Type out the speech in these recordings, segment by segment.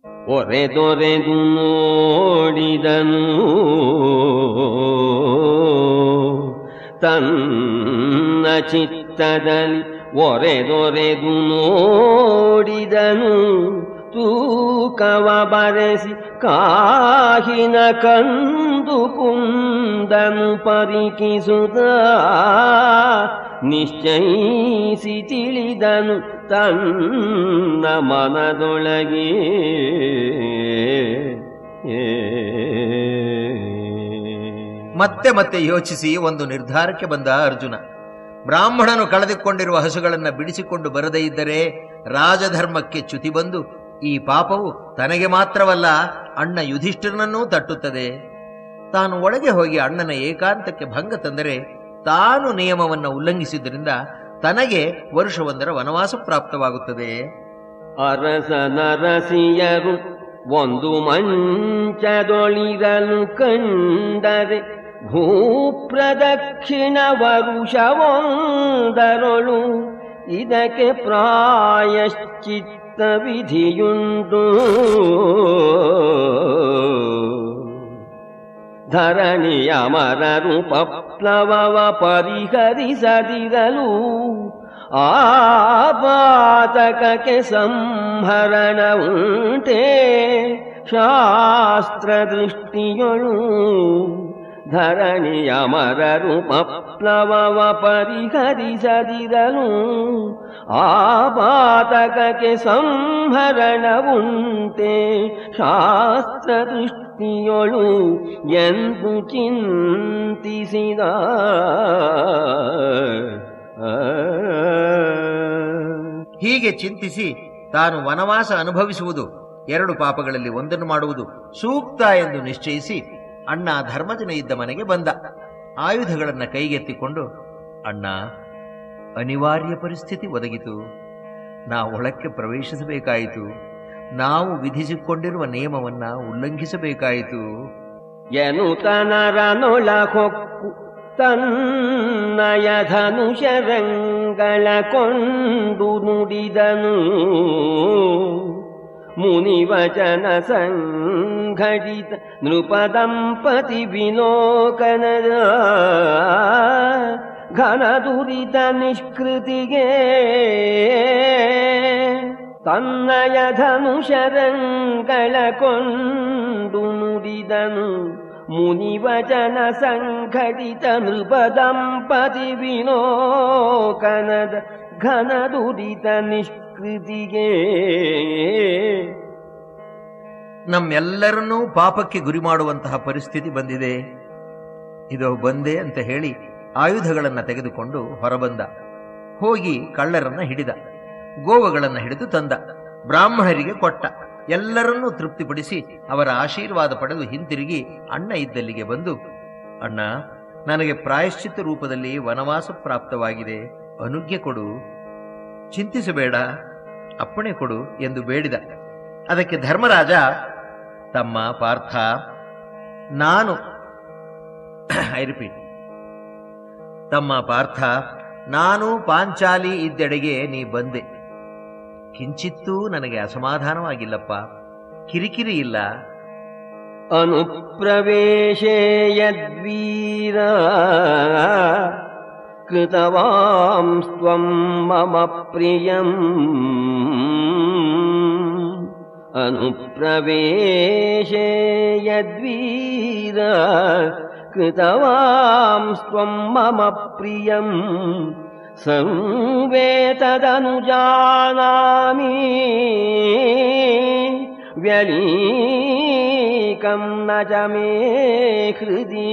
ಒರೆದೊರೆದು ನೋಡಿದನು ತನ್ನ ಚಿತ್ತದಲ್ಲಿ ಒರೆದೊರೆದು ನೋಡಿದನು ತೂಕವ ಬರೆಸಿ ಕಾಹಿನ ಕಂದು ಕುಂದನು ಪರಿಕಿಸುತ್ತ ನಿಶ್ಚಯಿಸಿ ತಿಳಿದನು ತನ್ನ ಮನದೊಳಗೆ ಮತ್ತೆ ಮತ್ತೆ ಯೋಚಿಸಿ ಒಂದು ನಿರ್ಧಾರಕ್ಕೆ ಬಂದ ಅರ್ಜುನ ಬ್ರಾಹ್ಮಣನು ಕಳೆದುಕೊಂಡಿರುವ ಹಸುಗಳನ್ನ ಬಿಡಿಸಿಕೊಂಡು ಬರದೇ ಇದ್ದರೆ ರಾಜಧರ್ಮಕ್ಕೆ ಚ್ಯುತಿ ಬಂದು ಈ ಪಾಪವು ತನಗೆ ಮಾತ್ರವಲ್ಲ ಅಣ್ಣ ಯುಧಿಷ್ಠಿರನನ್ನೂ ತಟ್ಟುತ್ತದೆ ತಾನು ಒಳಗೆ ಹೋಗಿ ಅಣ್ಣನ ಏಕಾಂತಕ್ಕೆ ಭಂಗ ತಂದರೆ ತಾನು ನಿಯಮವನ್ನು ಉಲ್ಲಂಘಿಸಿದ್ದರಿಂದ ತನಗೆ ವರ್ಷವೊಂದರ ವನವಾಸ ಪ್ರಾಪ್ತವಾಗುತ್ತದೆ ಅರಸನರಸಿಯರು ಒಂದು ಮಂಚದೊಳಿರಲು ಕಂಡರೆ ಭೂಪ್ರದಕ್ಷಿಣ ವರುಷವೊಂದರೊಳು ಇದಕ್ಕೆ ಪ್ರಾಯಶ್ಚಿತ್ತ ವಿಧಿಯುಂಟು ಧರಣಿಯ ಮರರು ಪಪ್ಲವವ ಪರಿಹರಿಸದಿರಲು ಆಪಾತಕಕ್ಕೆ ಸಂಹರಣ ಉಂಟೆ ಶಾಸ್ತ್ರ ದೃಷ್ಟಿಯೊಳು ಧರಣಿಯ ಮರರು ಪಪ್ಲವವ ಪರಿಹರಿಸದಿರಲು ಆಪಾತಕಕ್ಕೆ ಸಂಹರಣ ಉಂಟೆ ಶಾಸ್ತ್ರ ದೃಷ್ಟಿಯೊಳು ಎಂದು ಚಿಂತಿಸಿದ ಹೀಗೆ ಚಿಂತಿಸಿ ತಾನು ವನವಾಸ ಅನುಭವಿಸುವುದು ಎರಡು ಪಾಪಗಳಲ್ಲಿ ಒಂದನ್ನು ಮಾಡುವುದು ಸೂಕ್ತ ಎಂದು ನಿಶ್ಚಯಿಸಿ ಅಣ್ಣ ಧರ್ಮಜನ ಇದ್ದ ಮನೆಗೆ ಬಂದ ಆಯುಧಗಳನ್ನ ಕೈಗೆತ್ತಿಕೊಂಡು ಅಣ್ಣ ಅನಿವಾರ್ಯ ಪರಿಸ್ಥಿತಿ ಒದಗಿತು ನಾ ಒಳಕ್ಕೆ ಪ್ರವೇಶಿಸಬೇಕಾಯಿತು ನಾವು ವಿಧಿಸಿಕೊಂಡಿರುವ ನಿಯಮವನ್ನ ಉಲ್ಲಂಘಿಸಬೇಕಾಯಿತು ಎನುತನರನೊಳ ಹೊಕ್ಕು ತನ್ನಯ ಧನುಷರಂಗಳ ಕೊಂಡು ನುಡಿದನು ಮುನಿವಚನ ಸಂಘಟಿತ ನೃಪದಂಪತಿ ವಿಲೋಕನದ ಘನ ದುರಿತ ನಿಷ್ಕೃತಿಗೆ ತನ್ನಯ ಧನುಷರಂಗಳ ಕೊಂಡು ನುಡಿದನು ಮುನಿವಚನ ಸಂಘಟಿತ ನೃಪದಂಪತಿ ವಿಲೋಕನದ ಘನ ದುರಿತ ನಿಷ್ಕೃತಿಗೆ ನಮ್ಮೆಲ್ಲರನ್ನೂ ಪಾಪಕ್ಕೆ ಗುರಿ ಮಾಡುವಂತಹ ಪರಿಸ್ಥಿತಿ ಬಂದಿದೆ ಇದು ಬಂದೆ ಅಂತ ಹೇಳಿ ಆಯುಧಗಳನ್ನ ತೆಗೆದುಕೊಂಡು ಹೊರಬಂದ ಹೋಗಿ ಕಳ್ಳರನ್ನ ಹಿಡಿದ ಗೋವುಗಳನ್ನ ಹಿಡಿದು ತಂದ ಬ್ರಾಹ್ಮಣರಿಗೆ ಕೊಟ್ಟ ಎಲ್ಲರನ್ನೂ ತೃಪ್ತಿಪಡಿಸಿ ಅವರ ಆಶೀರ್ವಾದ ಪಡೆದು ಹಿಂತಿರುಗಿ ಅಣ್ಣ ಇದ್ದಲ್ಲಿಗೆ ಬಂದು ಅಣ್ಣ ನನಗೆ ಪ್ರಾಯಶ್ಚಿತ್ತ ರೂಪದಲ್ಲಿ ವನವಾಸ ಪ್ರಾಪ್ತವಾಗಿದೆ ಅನುಜ್ಞೆ ಕೊಡು ಚಿಂತಿಸಬೇಡ ಅಪ್ಪಣೆ ಕೊಡು ಎಂದು ಬೇಡಿದ ಅದಕ್ಕೆ ಧರ್ಮರಾಜ ತಮ್ಮ ಪಾರ್ಥ ನಾನು ಐ ರಿಪೀಟ್ ತಮ್ಮ ಪಾರ್ಥ ನಾನು ಪಾಂಚಾಲಿ ಇದ್ದೆಡೆಗೆ ನೀ ಬಂದೆ ಕಿಂಚಿತ್ತೂ ನನಗೆ ಅಸಮಾಧಾನವಾಗಿಲ್ಲಪ್ಪ ಕಿರಿಕಿರಿ ಇಲ್ಲ ಅನುಪ್ರವೇಶೇ ಯದ್ವೀರ कृतवांस्त्वं मम प्रियम् अनुप्रवेशे यद्वीर कृतवांस्त्वं मम प्रियम् संवेतदनुजानामि व्यलीकं न च मे हृदि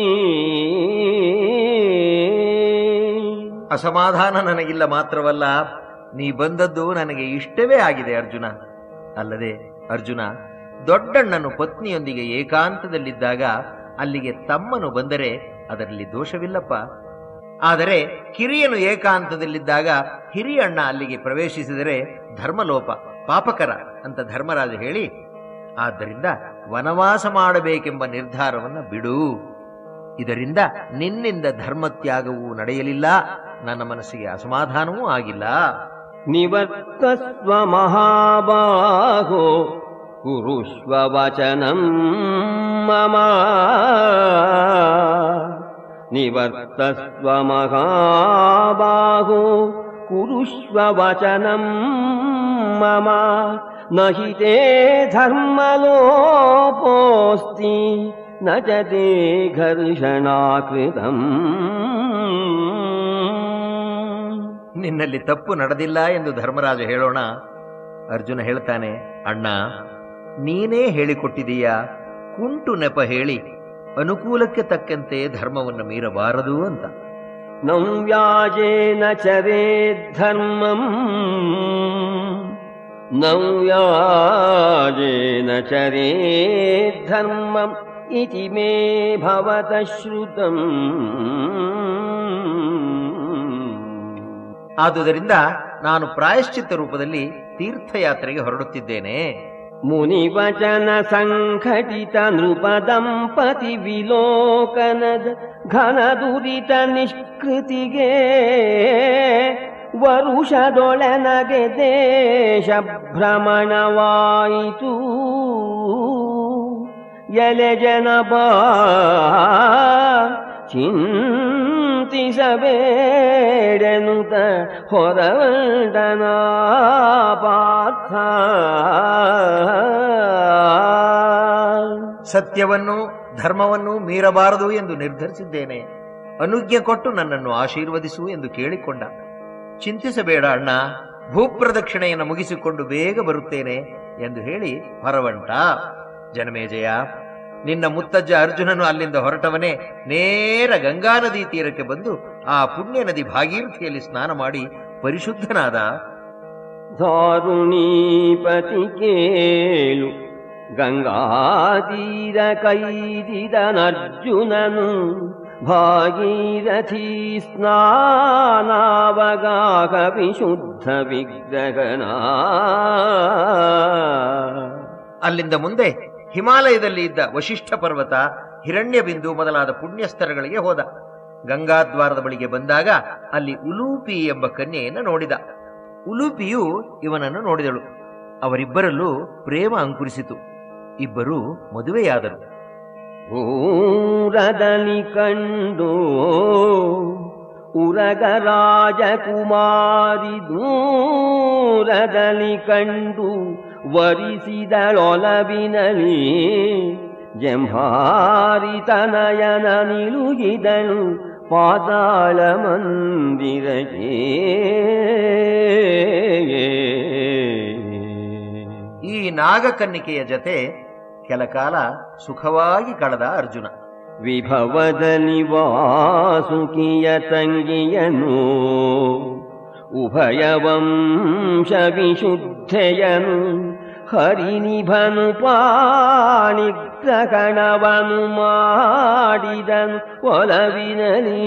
ಅಸಮಾಧಾನ ನನಗಿಲ್ಲ ಮಾತ್ರವಲ್ಲ ನೀ ಬಂದದ್ದು ನನಗೆ ಇಷ್ಟವೇ ಆಗಿದೆ ಅರ್ಜುನ ಅಲ್ಲದೆ ಅರ್ಜುನ ದೊಡ್ಡಣ್ಣನು ಪತ್ನಿಯೊಂದಿಗೆ ಏಕಾಂತದಲ್ಲಿದ್ದಾಗ ಅಲ್ಲಿಗೆ ತಮ್ಮನು ಬಂದರೆ ಅದರಲ್ಲಿ ದೋಷವಿಲ್ಲಪ್ಪ ಆದರೆ ಕಿರಿಯನು ಏಕಾಂತದಲ್ಲಿದ್ದಾಗ ಹಿರಿಯಣ್ಣ ಅಲ್ಲಿಗೆ ಪ್ರವೇಶಿಸಿದರೆ ಧರ್ಮಲೋಪ ಪಾಪಕರ ಅಂತ ಧರ್ಮರಾಜ ಹೇಳಿ ಆದ್ದರಿಂದ ವನವಾಸ ಮಾಡಬೇಕೆಂಬ ನಿರ್ಧಾರವನ್ನ ಬಿಡು ಇದರಿಂದ ನಿನ್ನಿಂದ ಧರ್ಮತ್ಯಾಗವೂ ನಡೆಯಲಿಲ್ಲ ನನ್ನ ಮನಸ್ಸಿಗೆ ಅಸಮಾಧಾನವೂ ಆಗಿಲ್ಲ निवर्तस्व महाबाहो कुरुष्व वचनम् मम निवर्तस्व महाबाहो कुरुष्व वचनम् मम न हि ते धर्मलोपोऽस्ति न च ते घर्षणाकृतम् ನಿನ್ನಲ್ಲಿ ತಪ್ಪು ನಡೆದಿಲ್ಲ ಎಂದು ಧರ್ಮರಾಜ ಹೇಳೋಣ ಅರ್ಜುನ ಹೇಳ್ತಾನೆ ಅಣ್ಣ ನೀನೇ ಹೇಳಿಕೊಟ್ಟಿದೀಯಾ ಕುಂಟು ನೆಪ ಹೇಳಿ ಅನುಕೂಲಕ್ಕೆ ತಕ್ಕಂತೆ ಧರ್ಮವನ್ನು ಮೀರಬಾರದು ಅಂತ नौ व्याजेन चरेद्धर्मम् नौ व्याजेन चरेद्धर्मम् इति मे भवतः श्रुतम् ಆದುದರಿಂದ ನಾನು ಪ್ರಾಯಶ್ಚಿತ್ತ ರೂಪದಲ್ಲಿ ತೀರ್ಥಯಾತ್ರೆಗೆ ಹೊರಡುತ್ತಿದ್ದೇನೆ ಮುನಿವಚನ ಸಂಘಟಿತ ನೃಪದಂಪತಿ ವಿಲೋಕನದ ಘನ ದುರಿತ ನಿಷ್ಕೃತಿಗೆ ವರುಷದೊಳನಗೆ ದೇಶ ಭ್ರಮಣವಾಯಿತು ಎಲೆ ಜನಪ ಚಿಂತಿಸಬೇಡೆನುತ ಹೊರವಂಡನ ಪಾರ್ಥ ಸತ್ಯವನ್ನು ಧರ್ಮವನ್ನು ಮೀರಬಾರದು ಎಂದು ನಿರ್ಧರಿಸಿದ್ದೇನೆ ಅನುಜ್ಞೆ ಕೊಟ್ಟು ನನ್ನನ್ನು ಆಶೀರ್ವದಿಸು ಎಂದು ಕೇಳಿಕೊಂಡ ಚಿಂತಿಸಬೇಡ ಅಣ್ಣ ಭೂಪ್ರದಕ್ಷಿಣೆಯನ್ನು ಮುಗಿಸಿಕೊಂಡು ಬೇಗ ಬರುತ್ತೇನೆ ಎಂದು ಹೇಳಿ ಹೊರವಂಟ ಜನಮೇಜಯ ನಿನ್ನ ಮುತ್ತಜ್ಜ ಅರ್ಜುನನು ಅಲ್ಲಿಂದ ಹೊರಟವನೇ ನೇರ ಗಂಗಾ ನದಿ ತೀರಕ್ಕೆ ಬಂದು ಆ ಪುಣ್ಯ ನದಿ ಭಾಗೀರಥಿಯಲ್ಲಿ ಸ್ನಾನ ಮಾಡಿ ಪರಿಶುದ್ಧನಾದ ದಾರುಣೀಪತಿ ಕೇಳು ಗಂಗಾತೀರ ಕೈದಿದನರ್ಜುನನು ಭಾಗೀರಥಿ ಸ್ನಾನಾವಗಾಹ ವಿಶುದ್ಧ ವಿಗ್ರಹನ ಅಲ್ಲಿಂದ ಮುಂದೆ ಹಿಮಾಲಯದಲ್ಲಿ ಇದ್ದ ವಶಿಷ್ಠ ಪರ್ವತ ಹಿರಣ್ಯ ಬಿಂದು ಮೊದಲಾದ ಪುಣ್ಯಸ್ಥಳಗಳಿಗೆ ಹೋದ ಗಂಗಾದ್ವಾರದ ಬಳಿಗೆ ಬಂದಾಗ ಅಲ್ಲಿ ಉಲೂಪಿ ಎಂಬ ಕನ್ಯೆಯನ್ನು ನೋಡಿದ ಉಲೂಪಿಯು ಇವನನ್ನು ನೋಡಿದಳು ಅವರಿಬ್ಬರಲ್ಲೂ ಪ್ರೇಮ ಅಂಕುರಿಸಿತು ಇಬ್ಬರು ಮದುವೆಯಾದರು ಊರದಲ್ಲಿ ಕಂಡು ಉರಗ ರಾಜಕುಮಾರಿ ದೂರದಲ್ಲಿ ಕಂಡು ವರಿಸಿದಳೊಲವಿನಲಿ ಜಂಭಾರಿ ತನಯನ ನಿಲುಗಿದಳು ಪಾತಾಳ ಮಂದಿರಕ್ಕೆ ಈ ನಾಗಕನ್ನಿಕೆಯ ಜತೆ ಕೆಲ ಕಾಲ ಸುಖವಾಗಿ ಕಳೆದ ಅರ್ಜುನ ವಿಭವದಲ್ಲಿ ವಾಸುಕಿಯ ತಂಗಿಯನು ಉಭಯ ವಂಶ ವಿಶುದ್ಧೆಯನು ಹರಿನಿಭನು ಪಾಣಿಗ್ರಹಣವನು ಮಾಡಿದನು ಒಲವಿನಲಿ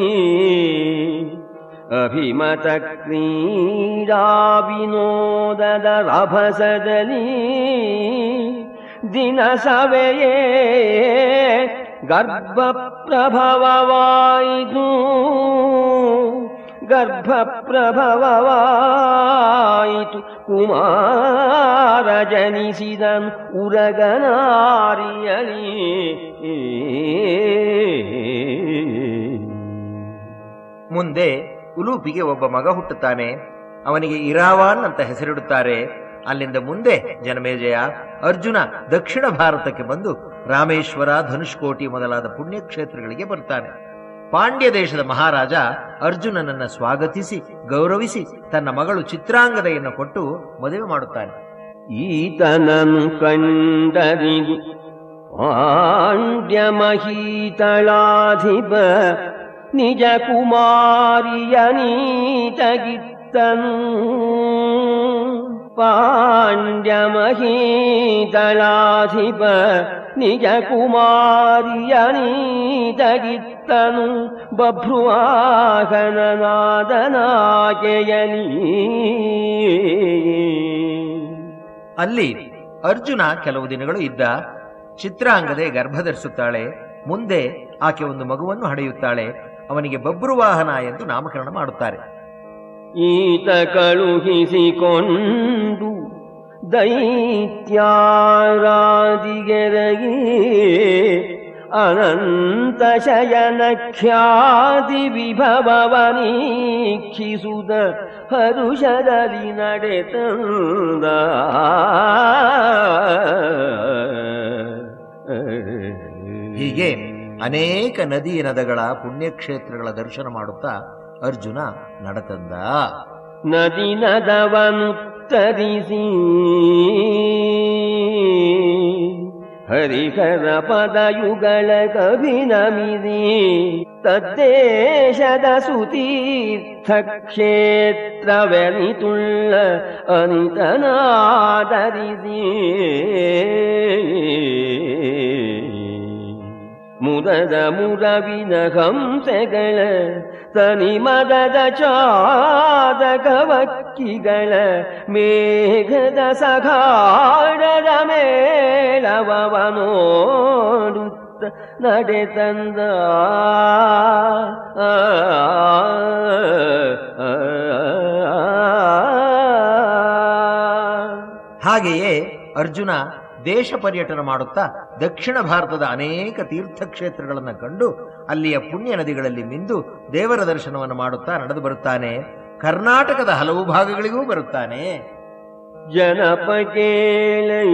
ಅಭಿಮತ ಕ್ರೀಡಾ ವಿನೋದದ ರಭಸದಲ್ಲಿ ದಿನ ಸವೆಯೇ ಗರ್ಭ ಪ್ರಭವವಾಯಿತು ಗರ್ಭ ಪ್ರಭವವಾಯಿತು ಕುಮಾರ ಜನಿಸಿದನು ಉರಗನಾರಿಯಲಿ ಮುಂದೆ ಉಲೂಪಿಗೆ ಒಬ್ಬ ಮಗ ಹುಟ್ಟುತ್ತಾನೆ ಅವನಿಗೆ ಇರಾವಾನ್ ಅಂತ ಹೆಸರಿಡುತ್ತಾರೆ ಅಲ್ಲಿಂದ ಮುಂದೆ ಜನಮೇಜಯ ಅರ್ಜುನ ದಕ್ಷಿಣ ಭಾರತಕ್ಕೆ ಬಂದು ರಾಮೇಶ್ವರ ಧನುಷ್ಕೋಟಿ ಮೊದಲಾದ ಪುಣ್ಯಕ್ಷೇತ್ರಗಳಿಗೆ ಬರ್ತಾನೆ ಪಾಂಡ್ಯ ದೇಶದ ಮಹಾರಾಜ ಅರ್ಜುನನನ್ನ ಸ್ವಾಗತಿಸಿ ಗೌರವಿಸಿ ತನ್ನ ಮಗಳು ಚಿತ್ರಾಂಗದೆಯನ್ನು ಕೊಟ್ಟು ಮದುವೆ ಮಾಡುತ್ತಾನೆ ಈತನನು ಕಂಡರಿದು ಪಾಂಡ್ಯ ಮಹೀತಳಾಧಿಪ ನಿಜ ಕುಮಾರಿಯ ನೀತಗಿತ್ತನು ಪಾಂಡ್ಯ ಮಹೀತಳಾಧಿಪ ನಿಜ ಕುಮಾರಿಯ ನೀತಗಿತ್ತನು ಬಭ್ರುವಾಹನನಾಕೆಯಲಿ ಅಲ್ಲಿ ಅರ್ಜುನ ಕೆಲವು ದಿನಗಳು ಇದ್ದ ಚಿತ್ರಾಂಗದೆ ಗರ್ಭ ಧರಿಸುತ್ತಾಳೆ ಮುಂದೆ ಆಕೆ ಒಂದು ಮಗುವನ್ನು ಹಡೆಯುತ್ತಾಳೆ ಅವನಿಗೆ ಬಬ್ರುವಾಹನ ಎಂದು ನಾಮಕರಣ ಮಾಡುತ್ತಾರೆ ಈತ ಕಳುಹಿಸಿಕೊಂಡು ದೈತ್ಯಾರಾದಿಗೆರಗಿ ಅನಂತ ಶಯನ ಖ್ಯಾತಿ ವಿಭವವನೀಕ್ಷಿಸುದ ಹರುಷದಲ್ಲಿ ನಡೆತಂದ ಹೀಗೆ ಅನೇಕ ನದಿ ನದಗಳ ಪುಣ್ಯಕ್ಷೇತ್ರಗಳ ದರ್ಶನ ಮಾಡುತ್ತಾ ಅರ್ಜುನ ನಡತಂದ ನದಿ ನದವನುತ್ತರಿಸಿ ಹರಿಹರ ಪದಯುಗಳ ಕವಿನಮಿದಿ ತದ್ದೇಶದ ಸುತೀರ್ಥ ಕ್ಷೇತ್ರವೆನಿತುಳ್ಳ ಅನಿತನಾದರಿಸಿ ಮುದದ ಮುರವಿನ ಹಂಸಗಳ ತನಿ ಮದದ ಚಾದಕವಕ್ಕಿಗಳ ಮೇಘದ ಸಖಾಡದ ಮೇಳವವ ನೋಡುತ್ತ ನಡೆತಂದ ಆ, ಆ, ಆ. ಹಾಗೆಯೇ ಅರ್ಜುನ ದೇಶ ಪರ್ಯಟನ ಮಾಡುತ್ತಾ ದಕ್ಷಿಣ ಭಾರತದ ಅನೇಕ ತೀರ್ಥಕ್ಷೇತ್ರಗಳನ್ನು ಕಂಡು ಅಲ್ಲಿಯ ಪುಣ್ಯ ನದಿಗಳಲ್ಲಿ ಮಿಂದು ದೇವರ ದರ್ಶನವನ್ನು ಮಾಡುತ್ತಾ ನಡೆದು ಬರುತ್ತಾನೆ ಕರ್ನಾಟಕದ ಹಲವು ಭಾಗಗಳಿಗೂ ಬರುತ್ತಾನೆ ಜನಪಕೇಳೈ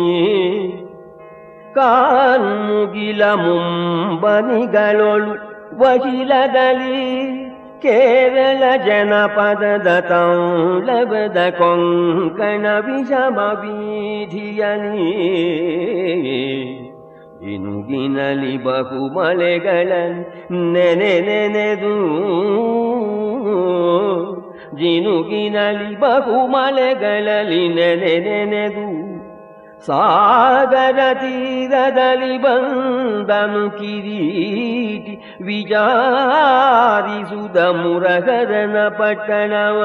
ಕಾನ್ಮುಗಿಲ ಮುಂಬನಿಗಳೊಳು ವಹಿಲದಲ್ಲಿ ಕೇರಳ ಜನಪದದ ತೌಲಭದ ಕೊಂಕಣ ವಿಷಮ ಬೀಧಿಯಲಿ ಇನುಗಿನಲಿ ಬಹು ಮಳೆಗಳಲ್ಲಿ ನೆನೆ ನೆನೆದು ಜಿನುಗಿನಲಿ ಬಹು ಮಳೆಗಳಲ್ಲಿ ನೆನೆ ನೆನೆದು ಸಾಗರ ತೀರದಲ್ಲಿ ಬಂದನು ಕಿರೀಟಿ ವಿಚಾರಿಸುದ ಮುರಗರನ ಪಟ್ಟಣವ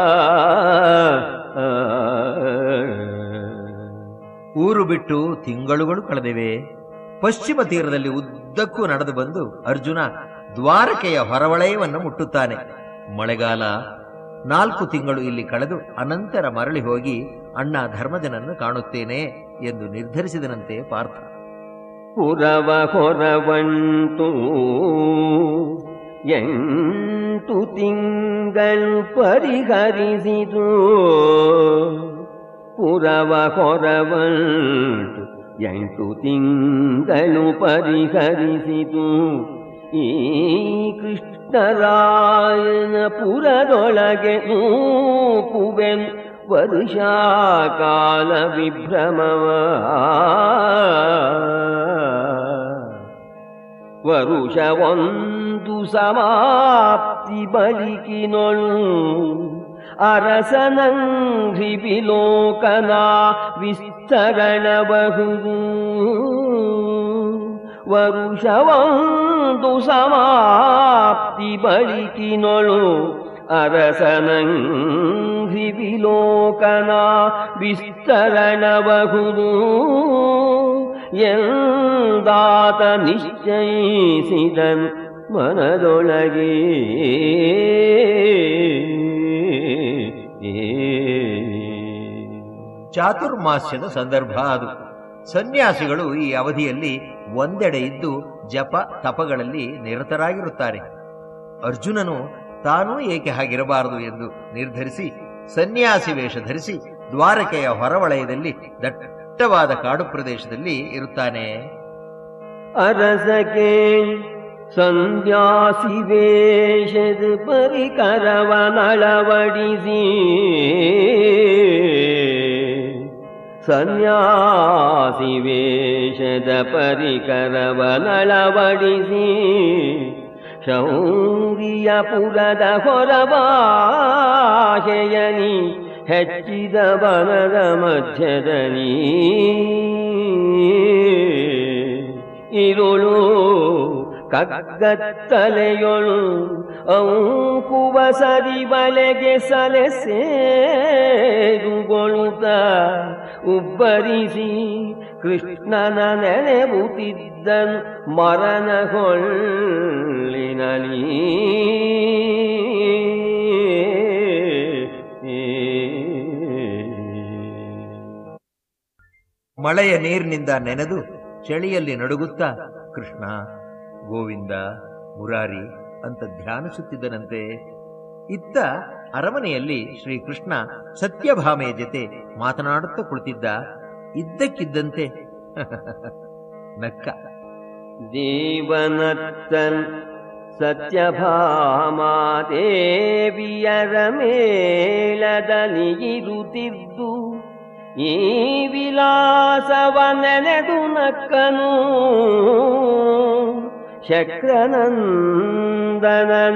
ಊರು ಬಿಟ್ಟು ತಿಂಗಳುಗಳು ಕಳೆದಿವೆ ಪಶ್ಚಿಮ ತೀರದಲ್ಲಿ ಉದ್ದಕ್ಕೂ ನಡೆದು ಬಂದು ಅರ್ಜುನ ದ್ವಾರಕೆಯ ಹೊರವಲಯವನ್ನು ಮುಟ್ಟುತ್ತಾನೆ ಮಳೆಗಾಲ ನಾಲ್ಕು ತಿಂಗಳು ಇಲ್ಲಿ ಕಳೆದು ಅನಂತರ ಮರಳಿ ಹೋಗಿ ಅಣ್ಣ ಧರ್ಮಜನನ್ನು ಕಾಣುತ್ತೇನೆ ಎಂದು ನಿರ್ಧರಿಸಿದನಂತೆ ಪಾರ್ಥ ಪುರವ ಹೊರವಂಟು ಎಂಟು ತಿಂಗಳು ಪರಿಹರಿಸಿದು ಪುರವ ಹೊರವಂಟು ಎಂಟು ತಿಂಗಳು ಪರಿಹರಿಸಿತು ಈ ಕೃಷ್ಣರಾಯನ ಪುರದೊಳಗೆ ನೂಕುವೆನು ವರ್ಷಾಕಾಲ ವಿಭ್ರಮವ ವರುಷ ಒಂದು ಸಮಾಪ್ತಿ ಬಳಿಕಿನೊಳು ಅರಸನಂಘ್ರಿ ವಿಲೋಕನ ವಿಸ್ತರಣಬಹುದು ವರುಷ ಒಂದು ಸಮಾಪ್ತಿ ಬಳಿಕಿನೊಳು ಅರಸನಂಘ್ರಿ ವಿಲೋಕನ ವಿಸ್ತರಣಬಹುದು ಎಂದಾತ ನಿಶ್ಚಯಿಸಿದನು ಮನದೊಳಗೆ ಚಾತುರ್ಮಾಸ್ಯದ ಸಂದರ್ಭ ಅದು ಸನ್ಯಾಸಿಗಳು ಈ ಅವಧಿಯಲ್ಲಿ ಒಂದೆಡೆ ಇದ್ದು ಜಪ ತಪಗಳಲ್ಲಿ ನಿರತರಾಗಿರುತ್ತಾರೆ ಅರ್ಜುನನು ತಾನೂ ಏಕೆ ಹಾಗಿರಬಾರದು ಎಂದು ನಿರ್ಧರಿಸಿ ಸನ್ಯಾಸಿ ವೇಷ ಧರಿಸಿ ದ್ವಾರಕೆಯ ಹೊರವಲಯದಲ್ಲಿ ದಟ್ಟವಾದ ಕಾಡು ಪ್ರದೇಶದಲ್ಲಿ ಇರುತ್ತಾನೆ ಅರಸಕೆ ಸಂಧ್ಯಾಸಿ ವೇಷದ ಪರಿಕರವನಳವಡಿಸಿ ಸನ್ಯಾಸಿ ವೇಷದ ಪರಿಕರವನಳವಡಿಸಿ ಶೌರ್ಯ ಪುರದ ಹೊರಬಾಹೆಯನಿ ಹೆಚ್ಚಿದ ಬನದ ಮಧ್ಯದಲ್ಲಿ ಇರುಳು ಕಗ್ಗತ್ತಲೆಯೊಳು ಅಂಕುವ ಸರಿ ಬಲೆಗೆ ಸಲೆ ಸೇರುಗೊಳುತ್ತ ಉಬ್ಬರಿಸಿ ಕೃಷ್ಣನ ನೆನೆಬುತ್ತಿದ್ದನು ಮರನ ಹೊಳ್ಳಿನಲಿ ಮಳೆಯ ನೀರಿನಿಂದ ನೆನೆದು ಚಳಿಯಲ್ಲಿ ನಡುಗುತ್ತಾ ಕೃಷ್ಣ ಗೋವಿಂದ ಮುರಾರಿ ಅಂತ ಧ್ಯಾನಿಸುತ್ತಿದ್ದನಂತೆ ಇತ್ತ ಅರಮನೆಯಲ್ಲಿ ಶ್ರೀಕೃಷ್ಣ ಸತ್ಯಭಾಮೆಯ ಜೊತೆ ಮಾತನಾಡುತ್ತಾ ಕುಳಿತಿದ್ದ ಇದ್ದಕ್ಕಿದ್ದಂತೆ ನಕ್ಕ ದೇವನತ್ತನ್ ಸತ್ಯಭಾಮಾದೇವಿಯರ ಮೇಳದಲ್ಲಿ ಇರುತ್ತಿದ್ದು ಈ ವಿಲಾಸವ ನೆನೆದು ನಕ್ಕನು ಶಕ್ರನಂದನನ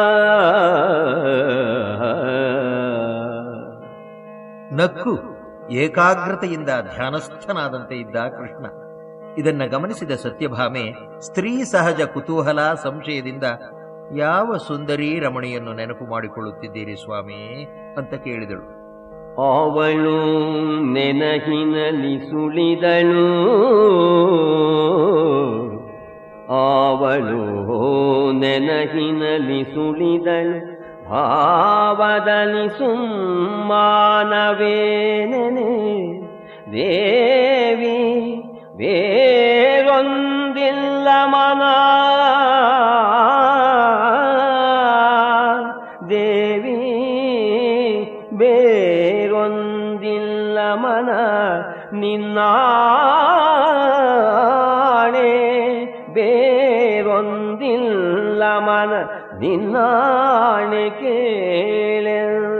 ನಕ್ಕು ಏಕಾಗ್ರತೆಯಿಂದ ಧ್ಯಾನಸ್ಥನಾದಂತೆ ಇದ್ದ ಕೃಷ್ಣ ಇದನ್ನ ಗಮನಿಸಿದ ಸತ್ಯಭಾಮೆ ಸ್ತ್ರೀ ಸಹಜ ಕುತೂಹಲ ಸಂಶಯದಿಂದ ಯಾವ ಸುಂದರಿ ರಮಣಿಯನ್ನು ನೆನಪು ಮಾಡಿಕೊಳ್ಳುತ್ತಿದ್ದೀರಿ ಸ್ವಾಮಿ ಅಂತ ಕೇಳಿದಳು ಅವಳು ನೆನಹಿನಲ್ಲಿ ಸುಳಿದಳು ಅವಳು ನೆನಹಿನಲ್ಲಿ ಸುಳಿದಳು ಭಾವದಲ್ಲಿ ಸುಮ್ಮಾನವೇ ನೆನೆ ದೇವಿ ಬೇರೊಂದಿಲ್ಲ ಮನ ದೇವಿ ಬೇರೊಂದಿಲ್ಲ ಮನ ನಿನ್ನಾಣೆ ಬೇರೊಂದಿಲ್ಲ ಮನ ನಿನ್ನಾಣೆ ಕೇಳೆಲ್ಲ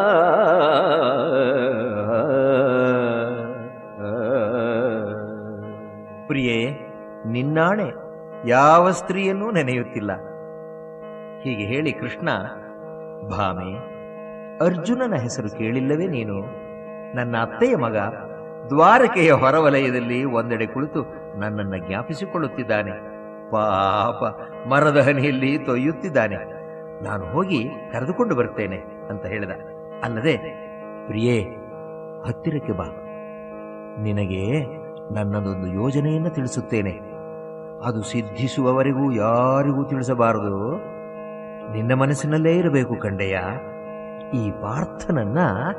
ಪ್ರಿಯೇ ನಿನ್ನಾಣೆ ಯಾವ ಸ್ತ್ರೀಯನ್ನೂ ನೆನೆಯುತ್ತಿಲ್ಲ ಹೀಗೆ ಹೇಳಿ ಕೃಷ್ಣ ಭಾಮೆ ಅರ್ಜುನನ ಹೆಸರು ಕೇಳಿಲ್ಲವೇ ನೀನು ನನ್ನ ಅತ್ತೆಯ ಮಗ ದ್ವಾರಕೆಯ ಹೊರವಲಯದಲ್ಲಿ ಒಂದೆಡೆ ಕುಳಿತು ನನ್ನನ್ನು ಜ್ಞಾಪಿಸಿಕೊಳ್ಳುತ್ತಿದ್ದಾನೆ ಪಾಪ ಮರದ ಹನಿಯಲ್ಲಿ ತೊಯ್ಯುತ್ತಿದ್ದಾನೆ ನಾನು ಹೋಗಿ ಕರೆದುಕೊಂಡು ಬರ್ತೇನೆ ಅಂತ ಹೇಳಿದ ಅಲ್ಲದೆ ಪ್ರಿಯೇ ಹತ್ತಿರಕ್ಕೆ ಬಾ ನಿನಗೆ ನನ್ನದೊಂದು ಯೋಜನೆಯನ್ನು ತಿಳಿಸುತ್ತೇನೆ ಅದು ಸಿದ್ಧಿಸುವವರೆಗೂ ಯಾರಿಗೂ ತಿಳಿಸಬಾರದು ನಿನ್ನ ಮನಸ್ಸಿನಲ್ಲೇ ಇರಬೇಕು ಕಂಡೆಯ ಈ ಪಾರ್ಥನನ್ನ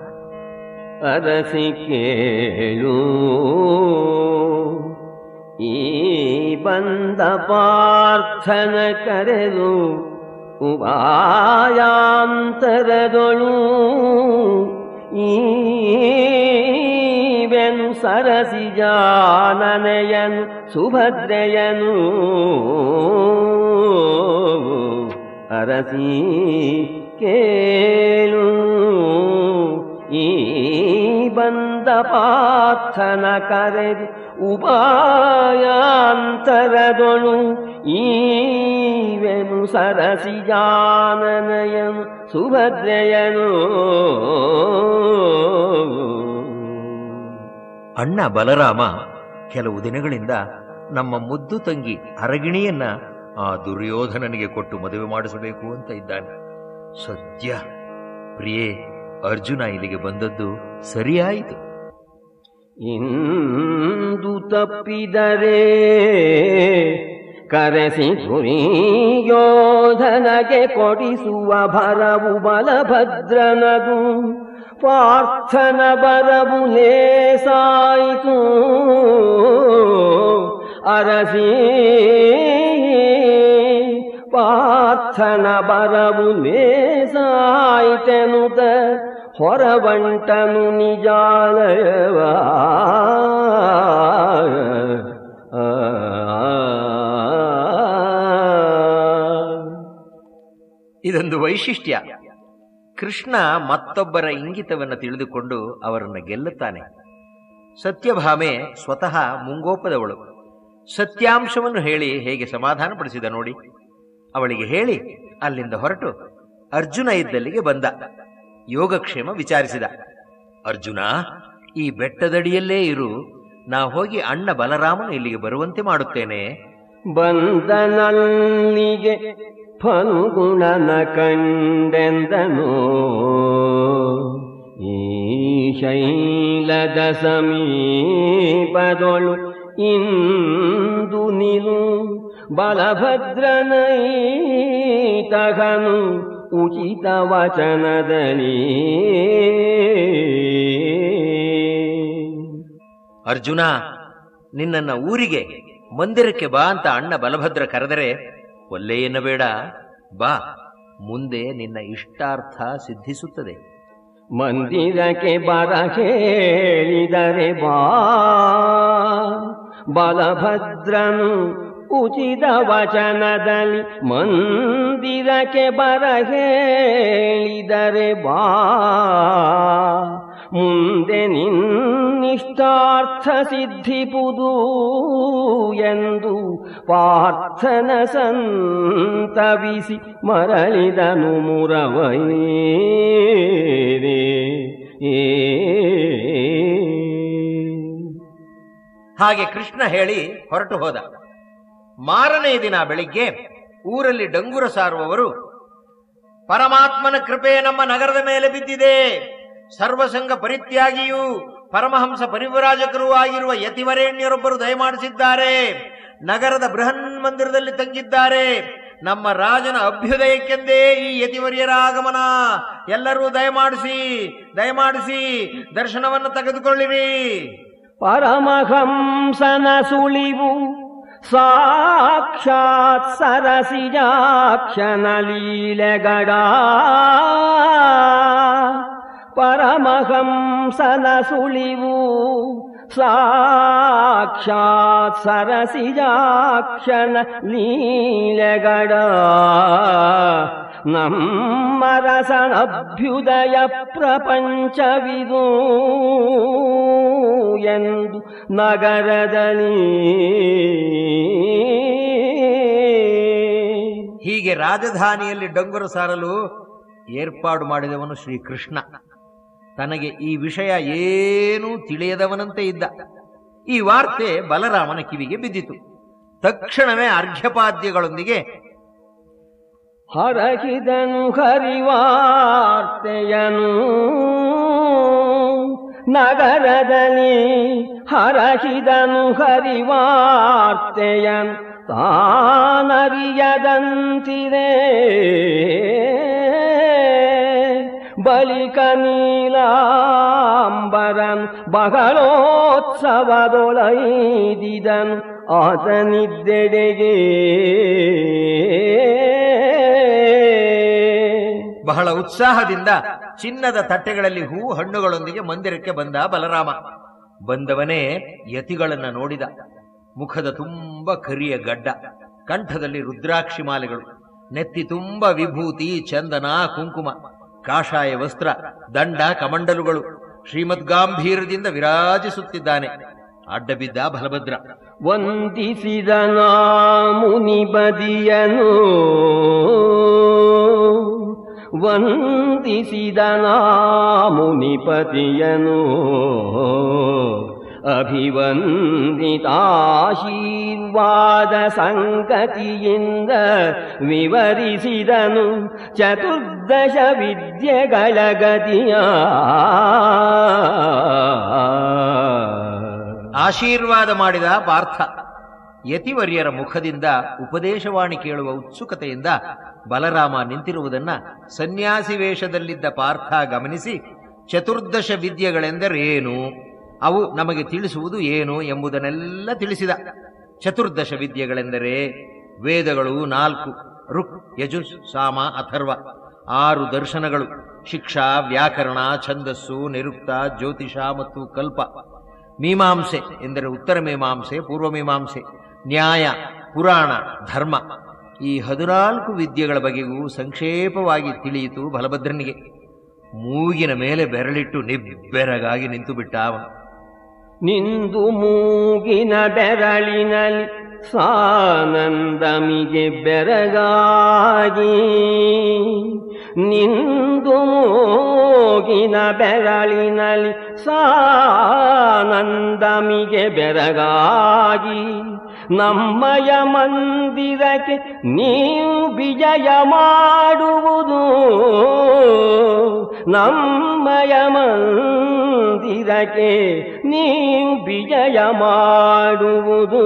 ಅರಸಿ ಕೇಳು ಈ ಬಂದ ಪಾರ್ಥನ ಕರೆದು ಉಭಾಯಾಂತರದೊಳು ಈವೆನು ಸರಸಿ ಜಾನನೆಯನು ಸುಭದ್ರೆಯನು ಅರಸಿ ಕೇಳು ಈ ಬಂದ ಪಾರ್ಥನ ಕರೆದು ಉಪಾಯಾಂತರದೊಳು ಈವೆನು ಸರಸಿ ಜಾನನಯನು ಸುಭದ್ರೆಯನು ಅಣ್ಣ ಬಲರಾಮ ಕೆಲವು ದಿನಗಳಿಂದ ನಮ್ಮ ಮುದ್ದು ತಂಗಿ ಅರಗಿಣಿಯನ್ನ ಆ ದುರ್ಯೋಧನನಿಗೆ ಕೊಟ್ಟು ಮದುವೆ ಮಾಡಿಸಬೇಕು ಅಂತ ಇದ್ದಾನೆ ಸದ್ಯ ಪ್ರಿಯೇ ಅರ್ಜುನ ಇಲ್ಲಿಗೆ ಬಂದದ್ದು ಸರಿಯಾಯಿತು ಇಂದು ತಪ್ಪಿದರೆ ಕರೆಸಿ ದುರ್ಯೋಧನಗೆ ಕೊಡಿಸುವ ಭರವು ಬಲಭದ್ರನದು ಪಾರ್ಥನ ಬರವು ಲೇಸಾಯಿತು ಅರಸಿ ಪಾರ್ಥನ ಬರವು ಲೇಸಾಯಿತೆನುತ ಹೊರವಂಟನು ನಿಜಾಲಯವ ಇದೊಂದು ವೈಶಿಷ್ಟ್ಯ ಕೃಷ್ಣ ಮತ್ತೊಬ್ಬರ ಇಂಗಿತವನ್ನು ತಿಳಿದುಕೊಂಡು ಅವರನ್ನು ಗೆಲ್ಲುತ್ತಾನೆ ಸತ್ಯಭಾಮೆ ಸ್ವತಃ ಮುಂಗೋಪದವಳು ಸತ್ಯಾಂಶವನ್ನು ಹೇಳಿ ಹೇಗೆ ಸಮಾಧಾನಪಡಿಸಿದ ನೋಡಿ ಅವಳಿಗೆ ಹೇಳಿ ಅಲ್ಲಿಂದ ಹೊರಟು ಅರ್ಜುನ ಇದ್ದಲ್ಲಿಗೆ ಬಂದ ಯೋಗಕ್ಷೇಮ ವಿಚಾರಿಸಿದ ಅರ್ಜುನ ಈ ಬೆಟ್ಟದಡಿಯಲ್ಲೇ ಇರು ನಾ ಹೋಗಿ ಅಣ್ಣ ಬಲರಾಮನು ಇಲ್ಲಿಗೆ ಬರುವಂತೆ ಮಾಡುತ್ತೇನೆ ಬಂದನಲ್ಲಿಗೆ ಫಲ್ಗುಣನ ಕಂಡೆಂದನು ಈ ಶೈಲದ ಸಮೀಪದೊಳು ಇಂದು ನಿಲು ಬಲಭದ್ರನೈ ತಗನು ಉಚಿತ ವಚನದಲ್ಲಿ ಅರ್ಜುನ ನಿನ್ನನ್ನ ಊರಿಗೆ ಮಂದಿರಕ್ಕೆ ಬಾ ಅಂತ ಅಣ್ಣ ಬಲಭದ್ರ ಕರೆದರೆ ಒಲ್ಲೆ ಎನ್ನಬೇಡ ಬಾ ಮುಂದೆ ನಿನ್ನ ಇಷ್ಟಾರ್ಥ ಸಿದ್ಧಿಸುತ್ತದೆ ಮಂದಿರಕ್ಕೆ ಬರ ಹೇಳಿದರೆ ಬಾ ಬಲಭದ್ರನು ಉಚಿತ ವಚನದಲ್ಲಿ ಮಂದಿರಕ್ಕೆ ಬರ ಹೇಳಿದರೆ ಬಾ ಮುಂದೆ ನಿನ್ನಿಷ್ಟಾರ್ಥ ಸಿದ್ಧಿಪುದು ಎಂದು ಪಾರ್ಥನ ಸಂತವಿಸಿ ಮರಳಿದನು ಮುರವೈರೇ ಹಾಗೆ ಕೃಷ್ಣ ಹೇಳಿ ಹೊರಟು ಹೋದ ಮಾರನೇ ದಿನ ಬೆಳಿಗ್ಗೆ ಊರಲ್ಲಿ ಡಂಗುರ ಸಾರುವವರು ಪರಮಾತ್ಮನ ಕೃಪೆ ನಮ್ಮ ನಗರದ ಮೇಲೆ ಬಿದ್ದಿದೆ ಸರ್ವಸಂಗ ಪರಿತ್ಯಾಗಿಯೂ ಪರಮಹಂಸ ಪರಿವರಾಜಕರೂ ಆಗಿರುವ ಯತಿವರೇಣ್ಯರೊಬ್ಬರು ದಯಮಾಡಿಸಿದ್ದಾರೆ ನಗರದ ಬೃಹನ್ ಮಂದಿರದಲ್ಲಿ ತಂಗಿದ್ದಾರೆ ನಮ್ಮ ರಾಜನ ಅಭ್ಯುದಯಕ್ಕೆಂದೇ ಈ ಯತಿವರ್ಯರ ಆಗಮನ ಎಲ್ಲರೂ ದಯಮಾಡಿಸಿ ದಯಮಾಡಿಸಿ ದರ್ಶನವನ್ನು ತೆಗೆದುಕೊಳ್ಳಿರಿ ಪರಮಹಂಸನ ಸುಳಿವು ಸಾಕ್ಷಾತ್ ಸರಸಿಜಾಕ್ಷನ ಲೀಲೆಗಡ ಪರಮಹಂಸನ ಸುಳಿವು ಸಾಕ್ಷಾತ್ ಸರಸಿಜಾಕ್ಷನ ಲೀಲೆಗಡ ನಮ್ಮ ರಸನಭ್ಯುದಯ ಪ್ರಪಂಚವಿದು ಎಂದು ನಗರದಲ್ಲಿ ಹೀಗೆ ರಾಜಧಾನಿಯಲ್ಲಿ ಡಂಗುರ ಸಾರಲು ಏರ್ಪಾಡು ಮಾಡಿದವನು ಶ್ರೀಕೃಷ್ಣ ತನಗೆ ಈ ವಿಷಯ ಏನೂ ತಿಳಿಯದವನಂತೆ ಇದ್ದ ಈ ವಾರ್ತೆ ಬಲರಾಮನ ಕಿವಿಗೆ ಬಿದ್ದಿತು ತಕ್ಷಣವೇ ಅರ್ಘ್ಯಪಾದ್ಯಗಳೊಂದಿಗೆ ಹರಗಿದನು ಹರಿವಾರ್ತೆಯನು ನಗರದಲ್ಲಿ ಹರಹಿದನು ಹರಿವಾರ್ತೆಯನು ತಾನರಿಯದಂತಿದೆ ಬಳಿಕ ನೀಲಾಂಬರನ್ ಬಹಳೋತ್ಸವದೊಳೈದಿದನು ಆತನಿದ್ದೆಡೆಗೆ ಬಹಳ ಉತ್ಸಾಹದಿಂದ ಚಿನ್ನದ ತಟ್ಟೆಗಳಲ್ಲಿ ಹೂ ಹಣ್ಣುಗಳೊಂದಿಗೆ ಮಂದಿರಕ್ಕೆ ಬಂದ ಬಲರಾಮ ಬಂದವನೇ ಯತಿಗಳನ್ನ ನೋಡಿದ ಮುಖದ ತುಂಬ ಕರಿಯ ಗಡ್ಡ ಕಂಠದಲ್ಲಿ ರುದ್ರಾಕ್ಷಿ ಮಾಲೆಗಳು ನೆತ್ತಿ ತುಂಬ ವಿಭೂತಿ ಚಂದನ ಕುಂಕುಮ ಕಾಷಾಯ ವಸ್ತ್ರ ದಂಡ ಕಮಂಡಲುಗಳು ಶ್ರೀಮದ್ ಗಾಂಭೀರ್ಯದಿಂದ ವಿರಾಜಿಸುತ್ತಿದ್ದಾನೆ ಅಡ್ಡಬಿದ್ದ ಬಲಭದ್ರ ವಂದಿಸಿದ ಮುನಿ ಬದಿಯನು ವಂದಿಸಿದ ಮುನಿಪತಿಯನು ಅಭಿವಂದಿತಾಶೀರ್ವಾದ ಸಂಗತಿಯಿಂದ ವಿವರಿಸಿದನು ಚತುರ್ದಶ ವಿದ್ಯೆಗಳ ಗತಿಯ ಆಶೀರ್ವಾದ ಮಾಡಿದ ಪಾರ್ಥ ಯತಿವರ್ಯರ ಮುಖದಿಂದ ಉಪದೇಶವಾಣಿ ಕೇಳುವ ಉತ್ಸುಕತೆಯಿಂದ ಬಲರಾಮ ನಿಂತಿರುವುದನ್ನ ಸನ್ಯಾಸಿ ವೇಷದಲ್ಲಿದ್ದ ಪಾರ್ಥ ಗಮನಿಸಿ ಚತುರ್ದಶ ವಿದ್ಯೆಗಳೆಂದರೇನು ಅವು ನಮಗೆ ತಿಳಿಸುವುದು ಏನು ಎಂಬುದನ್ನೆಲ್ಲ ತಿಳಿಸಿದ ಚತುರ್ದಶ ವಿದ್ಯೆಗಳೆಂದರೆ ವೇದಗಳು ನಾಲ್ಕು ಋಕ್ ಯಜುಸ್ ಸಾಮ ಅಥರ್ವ ಆರು ದರ್ಶನಗಳು ಶಿಕ್ಷಾ ವ್ಯಾಕರಣ ಛಂದಸ್ಸು ನಿರುಕ್ತ ಜ್ಯೋತಿಷ ಮತ್ತು ಕಲ್ಪ ಮೀಮಾಂಸೆ ಎಂದರೆ ಉತ್ತರ ಮೀಮಾಂಸೆ ಪೂರ್ವ ಮೀಮಾಂಸೆ ನ್ಯಾಯ ಪುರಾಣ ಧರ್ಮ ಈ ಹದಿನಾಲ್ಕು ವಿದ್ಯೆಗಳ ಬಗೆಗೂ ಸಂಕ್ಷೇಪವಾಗಿ ತಿಳಿಯಿತು ಬಲಭದ್ರನಿಗೆ ಮೂಗಿನ ಮೇಲೆ ಬೆರಳಿಟ್ಟು ನಿಬ್ಬೆರಗಾಗಿ ನಿಂತು ಬಿಟ್ಟ ಅವನು ನಿಂದು ಮೂಗಿನ ಬೆರಳಿನಲ್ಲಿ ಸಾನಂದಮಿಗೆ ಬೆರಗಾಗಿ ನಿಂದು ಮೂಗಿನ ಬೆರಳಿನಲ್ಲಿ ಸಾನಂದಮಿಗೆ ಬೆರಗಾಗಿ ನಮ್ಮಯ ಮಂದಿರಕ್ಕೆ ನೀವು ವಿಜಯ ಮಾಡುವುದು ನಮ್ಮಯ ಮಂದಿರಕ್ಕೆ ನೀವು ವಿಜಯ ಮಾಡುವುದು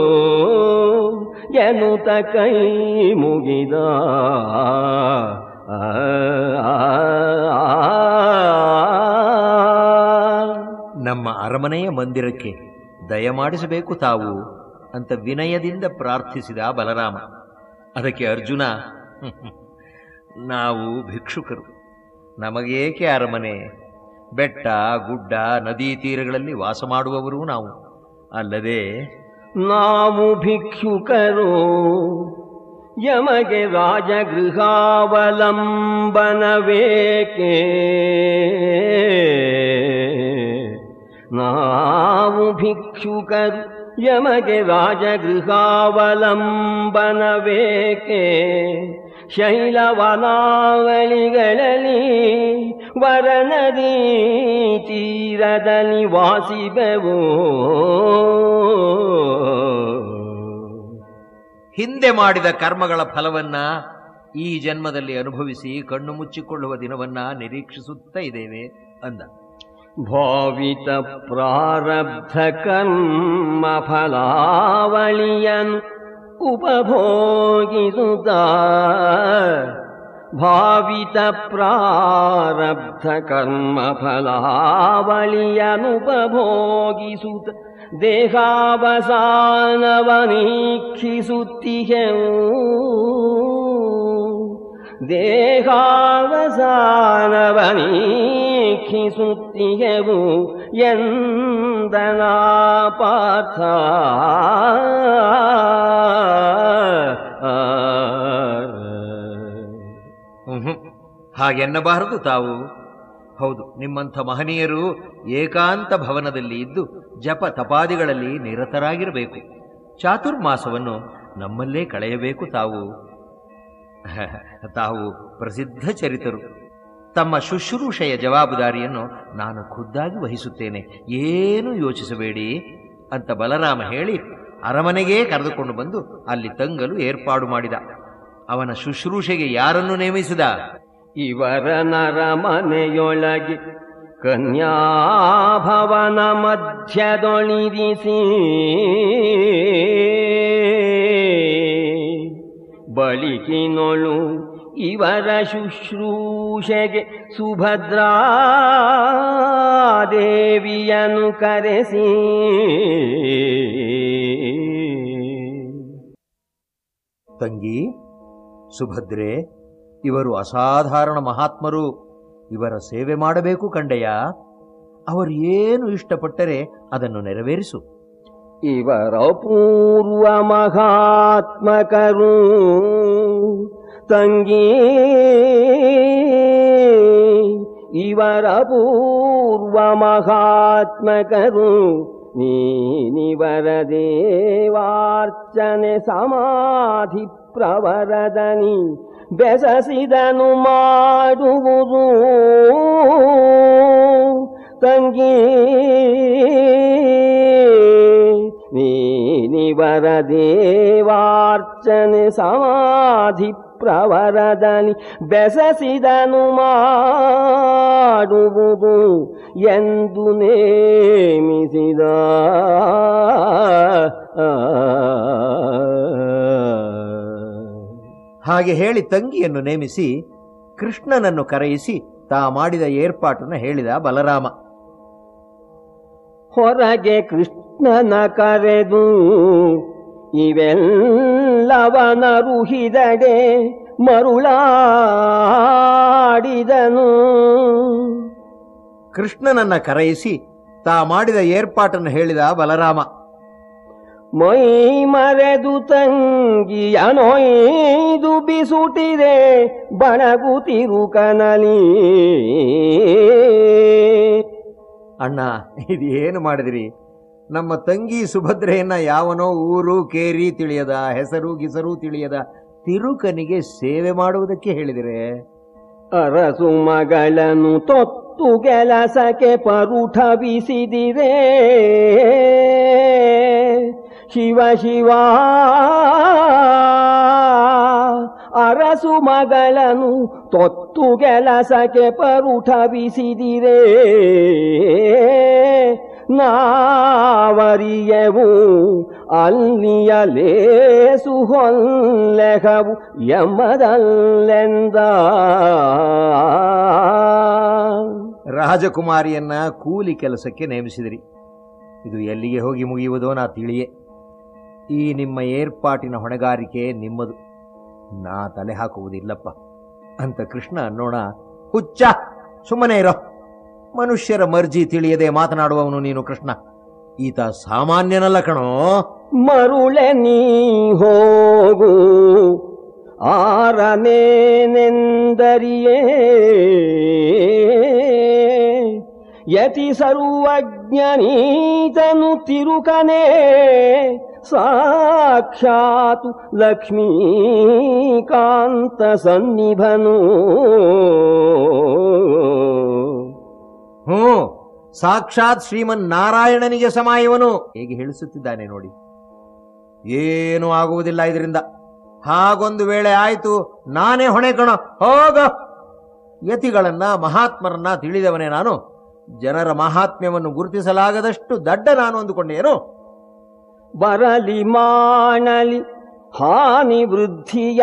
ಎನ್ನುತ್ತ ಕೈ ಮುಗಿದ ಆ, ಆ, ಆ. ನಮ್ಮ ನಮ್ಮ ಅರಮನೆಯ ಮಂದಿರಕ್ಕೆ ದಯಮಾಡಿಸಬೇಕು ತಾವು ಅಂತ ವಿನಯದಿಂದ ಪ್ರಾರ್ಥಿಸಿದ ಬಲರಾಮ ಅದಕ್ಕೆ ಅರ್ಜುನ ನಾವು ಭಿಕ್ಷುಕರು ನಮಗೇಕೆ ಅರಮನೆ ಬೆಟ್ಟ ಗುಡ್ಡ ನದಿ ತೀರಗಳಲ್ಲಿ ವಾಸ ಮಾಡುವವರು ನಾವು ಅಲ್ಲದೆ ನಾವು ಭಿಕ್ಷುಕರು ಯಮಗೆ ರಾಜಗೃಹಾವಲಂಬನವೇಕೆ ನಾವು ಭಿಕ್ಷುಕರು ಯಮಗೆ ರಾಜಗೃಹಾವಲಂಬನವೇಕೆ ಶೈಲವನಾವಳಿಗಳಲ್ಲಿ ವರನದಿ ತೀರದಲ್ಲಿ ವಾಸಿಬೆವು ಹಿಂದೆ ಮಾಡಿದ ಕರ್ಮಗಳ ಫಲವನ್ನ ಈ ಜನ್ಮದಲ್ಲಿ ಅನುಭವಿಸಿ ಕಣ್ಣು ಮುಚ್ಚಿಕೊಳ್ಳುವ ದಿನವನ್ನ ನಿರೀಕ್ಷಿಸುತ್ತಾ ಇದ್ದೇವೆ ಅಂದ ಭಾವಿತ ಪ್ರಾರಬ್ಧ ಕರ್ಮ ಫಲಾವಳಿಯನು ಉಪಭೋಗಿಸುತ್ತ ಭಾವಿತ ಪ್ರಾರಬ್ಧ ಕರ್ಮ ಫಲಾವಳಿಯನುಪಭೋಗಿಸುತ್ತ ದೇಹಾವಸಾನವನೀಕ್ಷಿಸುತ್ತಿಹೆವು ದೇಹಾವಸಾನವನೀಕ್ಷಿಸುತ್ತಿಹೆವು ಎಂದನಾ ಪಾರ್ಥ ಉಹುಂ, ಹಾಗೆನ್ನಬಾರದು ತಾವು ಹೌದು ನಿಮ್ಮಂಥ ಮಹನೀಯರು ಏಕಾಂತ ಭವನದಲ್ಲಿ ಇದ್ದು ಜಪ ತಪಾದಿಗಳಲ್ಲಿ ನಿರತರಾಗಿರಬೇಕು ಚಾತುರ್ಮಾಸವನ್ನು ನಮ್ಮಲ್ಲೇ ಕಳೆಯಬೇಕು ತಾವು ತಾವು ಪ್ರಸಿದ್ಧ ಚರಿತರು ತಮ್ಮ ಶುಶ್ರೂಷೆಯ ಜವಾಬ್ದಾರಿಯನ್ನು ನಾನು ಖುದ್ದಾಗಿ ವಹಿಸುತ್ತೇನೆ ಏನು ಯೋಚಿಸಬೇಡಿ ಅಂತ ಬಲರಾಮ ಹೇಳಿ ಅರಮನೆಗೇ ಕರೆದುಕೊಂಡು ಬಂದು ಅಲ್ಲಿ ತಂಗಲು ಏರ್ಪಾಡು ಮಾಡಿದ ಅವನ ಶುಶ್ರೂಷೆಗೆ ಯಾರನ್ನು ನೇಮಿಸಿದ ಇವರ ನರಮನೆಯೊಳಗೆ ಕನ್ಯಾಭವನ ಮಧ್ಯದೊಳಿರಿಸಿ ಬಳಿಕಿನೊಳು ಇವರ ಶುಶ್ರೂಷೆಗೆ ಸುಭದ್ರಾ ದೇವಿಯನ್ನು ಕರೆಸಿ ತಂಗಿ ಸುಭದ್ರೆ ಇವರು ಅಸಾಧಾರಣ ಮಹಾತ್ಮರು ಇವರ ಸೇವೆ ಮಾಡಬೇಕು ಕಂಡೆಯ ಅವರು ಏನು ಇಷ್ಟಪಟ್ಟರೆ ಅದನ್ನು ನೆರವೇರಿಸು ಇವರ ಪೂರ್ವ ಮಹಾತ್ಮಕರು ತಂಗಿ ಇವರ ಪೂರ್ವ ಮಹಾತ್ಮಕರು ನೀನಿವರ ದೇವಾರ್ಚನೆ ಸಮಾಧಿ ಪ್ರವರದನಿ ಬೆಸಸಿದನು ಮಾಡುವುದು ತಂಗಿ ನೀನಿವರ ದೇವಾರ್ಚನೆ ಸಮಾಧಿ ಪ್ರವರದನಿ ಬೆಸಸಿದನು ಮಾಡುವುದು ಎಂದು ನೇಮಿಸಿದ ಹಾಗೆ ಹೇಳಿ ತಂಗಿಯನ್ನು ನೇಮಿಸಿ ಕೃಷ್ಣನನ್ನು ಕರೆಯಿಸಿ ತಾ ಮಾಡಿದ ಏರ್ಪಾಟನ್ನು ಹೇಳಿದ ಬಲರಾಮ ಹೊರಗೆ ಕೃಷ್ಣನ ಕರೆದು ಇವೆಲ್ಲವನರುಹಿದಡೆ ಮರುಳಾಡಿದನು ಕೃಷ್ಣನನ್ನ ಕರೆಯಿಸಿ ತಾ ಮಾಡಿದ ಏರ್ಪಾಟನ್ನು ಹೇಳಿದ ಬಲರಾಮ ಮೈ ಮರೆದು ತಂಗಿಯನೊಯ್ದು ಬಿಸುಟಿದೆ ಬಣಗುತಿರು ಕನಲಿ ಅಣ್ಣ ಇದು ಏನು ಮಾಡಿದಿರಿ ನಮ್ಮ ತಂಗಿ ಸುಭದ್ರೆಯನ್ನ ಯಾವನೋ ಊರು ಕೇರಿ ತಿಳಿಯದ ಹೆಸರು ಗಿಸರು ತಿಳಿಯದ ತಿರುಕನಿಗೆ ಸೇವೆ ಮಾಡುವುದಕ್ಕೆ ಹೇಳಿದಿರೆ ಅರಸು ಮಗಳನ್ನು ತೊತ್ತು ಕೆಲಸಕ್ಕೆ ಪರುಠ ಬಿಸಿದಿರೆ ಶಿವ ಶಿವ ಅರಸು ಮಗಳನ್ನು ತೊತ್ತು ಕೆಲಸಕ್ಕೆ ಪರುಠ ಬಿಸಿದಿರೆ ನಾವರಿಯವು ಅಲ್ಲಿಯ ಲೇಸು ಹೊಲ್ಲೆಹವು ಯಮದಲ್ಲೆಂದ ರಾಜಕುಮಾರಿಯನ್ನ ಕೂಲಿ ಕೆಲಸಕ್ಕೆ ನೇಮಿಸಿದಿರಿ ಇದು ಎಲ್ಲಿಗೆ ಹೋಗಿ ಮುಗಿಯುವುದೋ ನಾ ತಿಳಿಯೇ ಈ ನಿಮ್ಮ ಏರ್ಪಾಟಿನ ಹೊಣೆಗಾರಿಕೆ ನಿಮ್ಮದು ನಾ ತಲೆ ಹಾಕುವುದಿಲ್ಲಪ್ಪ ಅಂತ ಕೃಷ್ಣ ಅನ್ನೋಣ ಹುಚ್ಚ ಸುಮ್ಮನೆ ಇರೋ ಮನುಷ್ಯರ ಮರ್ಜಿ ತಿಳಿಯದೆ ಮಾತನಾಡುವವನು ನೀನು ಕೃಷ್ಣ ಈತ ಸಾಮಾನ್ಯನಲ್ಲ ಕಣೋ ಮರುಳೆ ನೀ ಹೋಗು ಆರನೇನೆಂದರಿಯೇ ಯತಿ ಸರ್ವಜ್ಞನೀತನು ತಿರುಕನೆ ಸಾಕ್ಷಾತ್ ಲಕ್ಷ್ಮೀಕಾಂತ ಸನ್ನಿಭನು ಹ್ಞೂ ಸಾಕ್ಷಾತ್ ಶ್ರೀಮನ್ ನಾರಾಯಣನಿಗೆ ಸಮ ಇವನು ಹೇಗೆ ಹೇಳಿಸುತ್ತಿದ್ದಾನೆ ನೋಡಿ ಏನೂ ಆಗುವುದಿಲ್ಲ ಇದರಿಂದ ಹಾಗೊಂದು ವೇಳೆ ಆಯಿತು ನಾನೇ ಹೊಣೆ ಕಣ ಹೋಗ ಯತಿಗಳನ್ನ ಮಹಾತ್ಮರನ್ನ ತಿಳಿದವನೇ ನಾನು ಜನರ ಮಹಾತ್ಮ್ಯವನ್ನು ಗುರುತಿಸಲಾಗದಷ್ಟು ದಡ್ಡ ನಾನು ಅಂದುಕೊಂಡೇನು ಬರಲಿ ಮಾಡಲಿ ಹಾನಿ ವೃದ್ಧಿಯ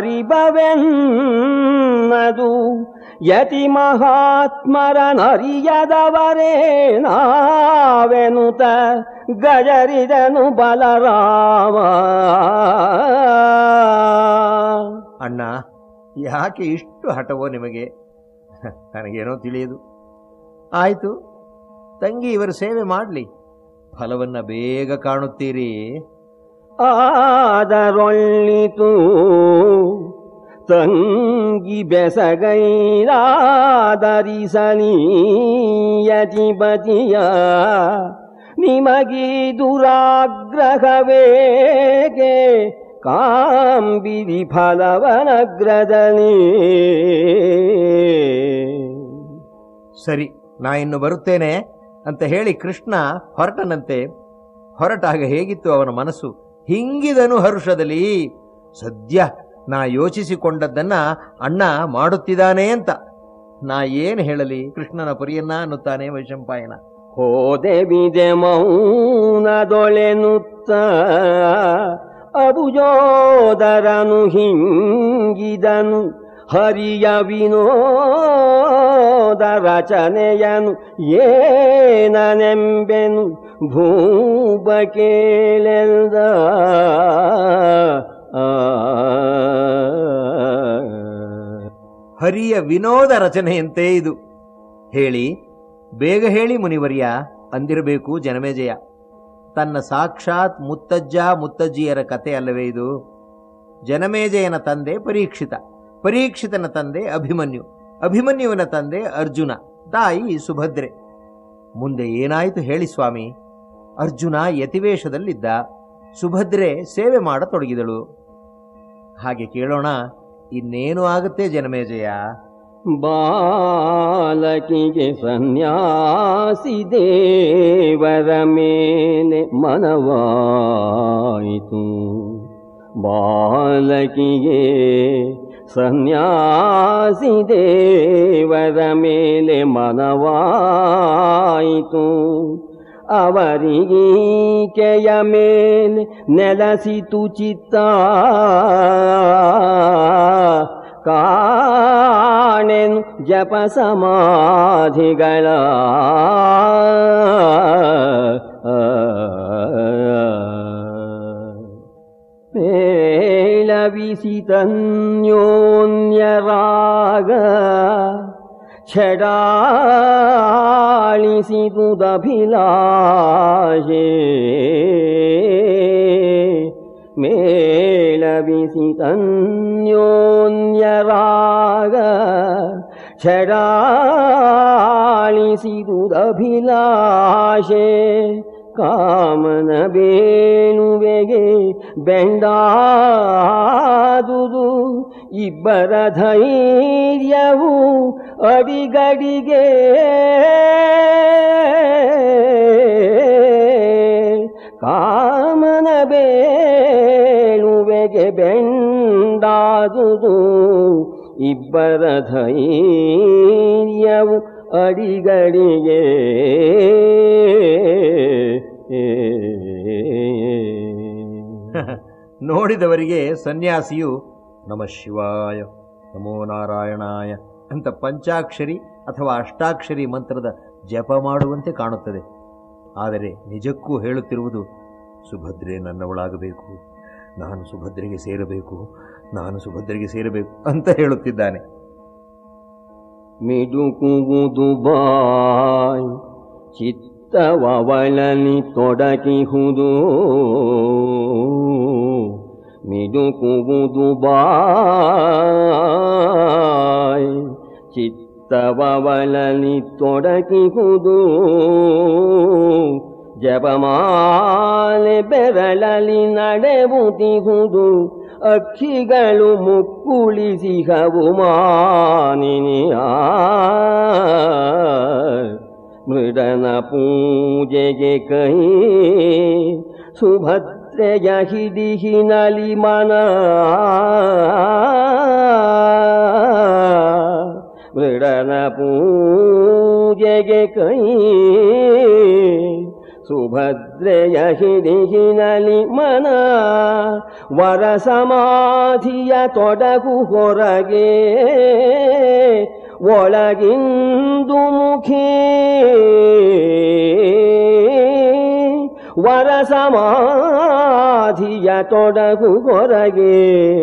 ಹರಿಬವೆನ್ನದು ಯತಿ ಮಹಾತ್ಮರ ನರಿಯದವರೇ ನಾವೆನುತ ಗಜರಿದನು ಬಲರಾಮ ಅಣ್ಣ ಯಾಕೆ ಇಷ್ಟು ಹಠವೋ ನಿಮಗೆ ನನಗೇನೋ ತಿಳಿಯದು ಆಯಿತು ತಂಗಿ ಇವರು ಸೇವೆ ಮಾಡಲಿ ಫಲವನ್ನ ಬೇಗ ಕಾಣುತ್ತೀರಿ ಆದರೊಳ್ಳಿತು ತಂಗಿ ಬೆಸಗೈಲಾದರಿಸನೀಯತಿಪತಿಯ ನಿಮಗೀ ದುರಾಗ್ರಹವೇಗೆ ಕಾಂಬಿರಿ ಫಲವನಗ್ರದಲ್ಲಿ ಸರಿ ನಾ ಇನ್ನು ಬರುತ್ತೇನೆ ಅಂತ ಹೇಳಿ ಕೃಷ್ಣ ಹೊರಟನಂತೆ ಹೊರಟಾಗ ಹೇಗಿತ್ತು ಅವನ ಮನಸ್ಸು ಹಿಂಗಿದನು ಹರುಷದಲ್ಲಿ ಸದ್ಯ ನಾ ಯೋಚಿಸಿಕೊಂಡದ್ದನ್ನ ಅಣ್ಣ ಮಾಡುತ್ತಿದ್ದಾನೆ ಅಂತ ನಾ ಏನು ಹೇಳಲಿ ಕೃಷ್ಣನ ಪುರಿಯನ್ನ ಅನ್ನುತ್ತಾನೆ ವೈಶಂಪಾಯನ ಹೋದೆ ಬಿದೆ ಮೌನದೊಳೆನುತ್ತ ಅಬುಜೋದರನು ಹಿಂಗಿದನು ಹರಿಯ ವಿನೋದ ರಚನೆಯನು ಏನನೆಂಬೆನು ಭೂಪ ಕೇಳೆಲ್ದ ಹರಿಯ ವಿನೋದ ರಚನೆಯಂತೆ ಇದು ಹೇಳಿ ಬೇಗ ಹೇಳಿ ಮುನಿವರ್ಯ ಅಂದಿರಬೇಕು ಜನಮೇಜಯ ತನ್ನ ಸಾಕ್ಷಾತ್ ಮುತ್ತಜ್ಜ ಮುತ್ತಜ್ಜಿಯರ ಕತೆ ಅಲ್ಲವೇ ಇದು ಜನಮೇಜಯನ ತಂದೆ ಪರೀಕ್ಷಿತ ಪರೀಕ್ಷಿತನ ತಂದೆ ಅಭಿಮನ್ಯು ಅಭಿಮನ್ಯುವಿನ ತಂದೆ ಅರ್ಜುನ ತಾಯಿ ಸುಭದ್ರೆ ಮುಂದೆ ಏನಾಯಿತು ಹೇಳಿ ಸ್ವಾಮಿ ಅರ್ಜುನ ಯತಿವೇಷದಲ್ಲಿದ್ದ ಸುಭದ್ರೆ ಸೇವೆ ಮಾಡತೊಡಗಿದಳು ಹಾಗೆ ಕೇಳೋಣ ಇನ್ನೇನು ಆಗುತ್ತೆ ಜನಮೇಜಯ ಬಾಲಕಿಗೆ ಸನ್ಯಾಸಿ ದೇವರ ಮೇಲೆ ಮನವಾಯಿತು ಬಾಲಕಿಗೆ ಸನ್ಯಾಸಿ ದೇವರ ಮೇಲೆ ಮನವಾಯಿತು ಅವರಿಗೀಕೆಯ ಮೇಲೆ ನೆಲಸಿತು ಚಿತ್ತ ಕಾಣೆನು ಜಪ ಸಮಾಧಿಗಳ ಮೇಳವಿಸಿತನ್ಯೋನ್ಯರಾಗ ಛಡಾಳಿಸಿದುದಭಿಲಾಷೆ ಮೇಳವಿಸಿತನ್ಯೋನ್ಯರಾಗ ಛಡಾಳಿಸಿದುದಭಿಲಾಷೆ ಕಾಮನ ಬೇಣುವೆಗೆ ಬೆಂಡಾದುದು ಇಬ್ಬರ ಧೈರ್ಯವು ಅಡಿಗಡಿಗೆ ಕಾಮನ ಬೇಣುವೆಗೆ ಬೆಂಡಾದುದು ಇಬ್ಬರ ಧೈರ್ಯವು ಅಡಿಗಡಿಗೆ ನೋಡಿದವರಿಗೆ ಸನ್ಯಾಸಿಯು ನಮ ಶಿವಾಯ ನಮೋ ನಾರಾಯಣಾಯ ಅಂತ ಪಂಚಾಕ್ಷರಿ ಅಥವಾ ಅಷ್ಟಾಕ್ಷರಿ ಮಂತ್ರದ ಜಪ ಮಾಡುವಂತೆ ಕಾಣುತ್ತದೆ ಆದರೆ ನಿಜಕ್ಕೂ ಹೇಳುತ್ತಿರುವುದು ಸುಭದ್ರೆ ನನ್ನವಳಾಗಬೇಕು ನಾನು ಸುಭದ್ರೆಗೆ ಸೇರಬೇಕು ನಾನು ಸುಭದ್ರೆಗೆ ಸೇರಬೇಕು ಅಂತ ಹೇಳುತ್ತಿದ್ದಾನೆ ಮಿಡುಕುವುದು ಬಾಯ್ ಚಿತ್ತವಳಲಿ ತೊಡಗಿಹುದು ಮಿಡುಕುವುದು ಬಾಯ್ ಚಿತ್ತವಳಲಿ ತೊಡಗಿಹುದು ಜಪಮಾಲೆ ಬೆರಳಲಿ ನಡೆವುದಿಹುದು ಅಕ್ಷಿಗಳು ಮುಕ್ಕುಳಿಸಿಹವು ಮಾನಿನಿಯ ಮೃಡನ ಪೂಜೆಗೆ ಕೈ ಸುಭದ್ರೆಯ ಹಿಡಿಹಿನಲಿ ಮನ ಮೃಡನ ಪೂಜೆಗೆ ಕೈ ಸುಭದ್ರೆಯ ಹಿಡಿಹಿನಲಿ ಮನ ವರ ಸಮಾಧಿಯ ತೊಡಗು ಹೊರಗೆ ಒಳಗಿಂದು ಮುಖಿ ವರ ಸಮಾಧಿಯ ತೊಡಗು ಹೊರಗೆ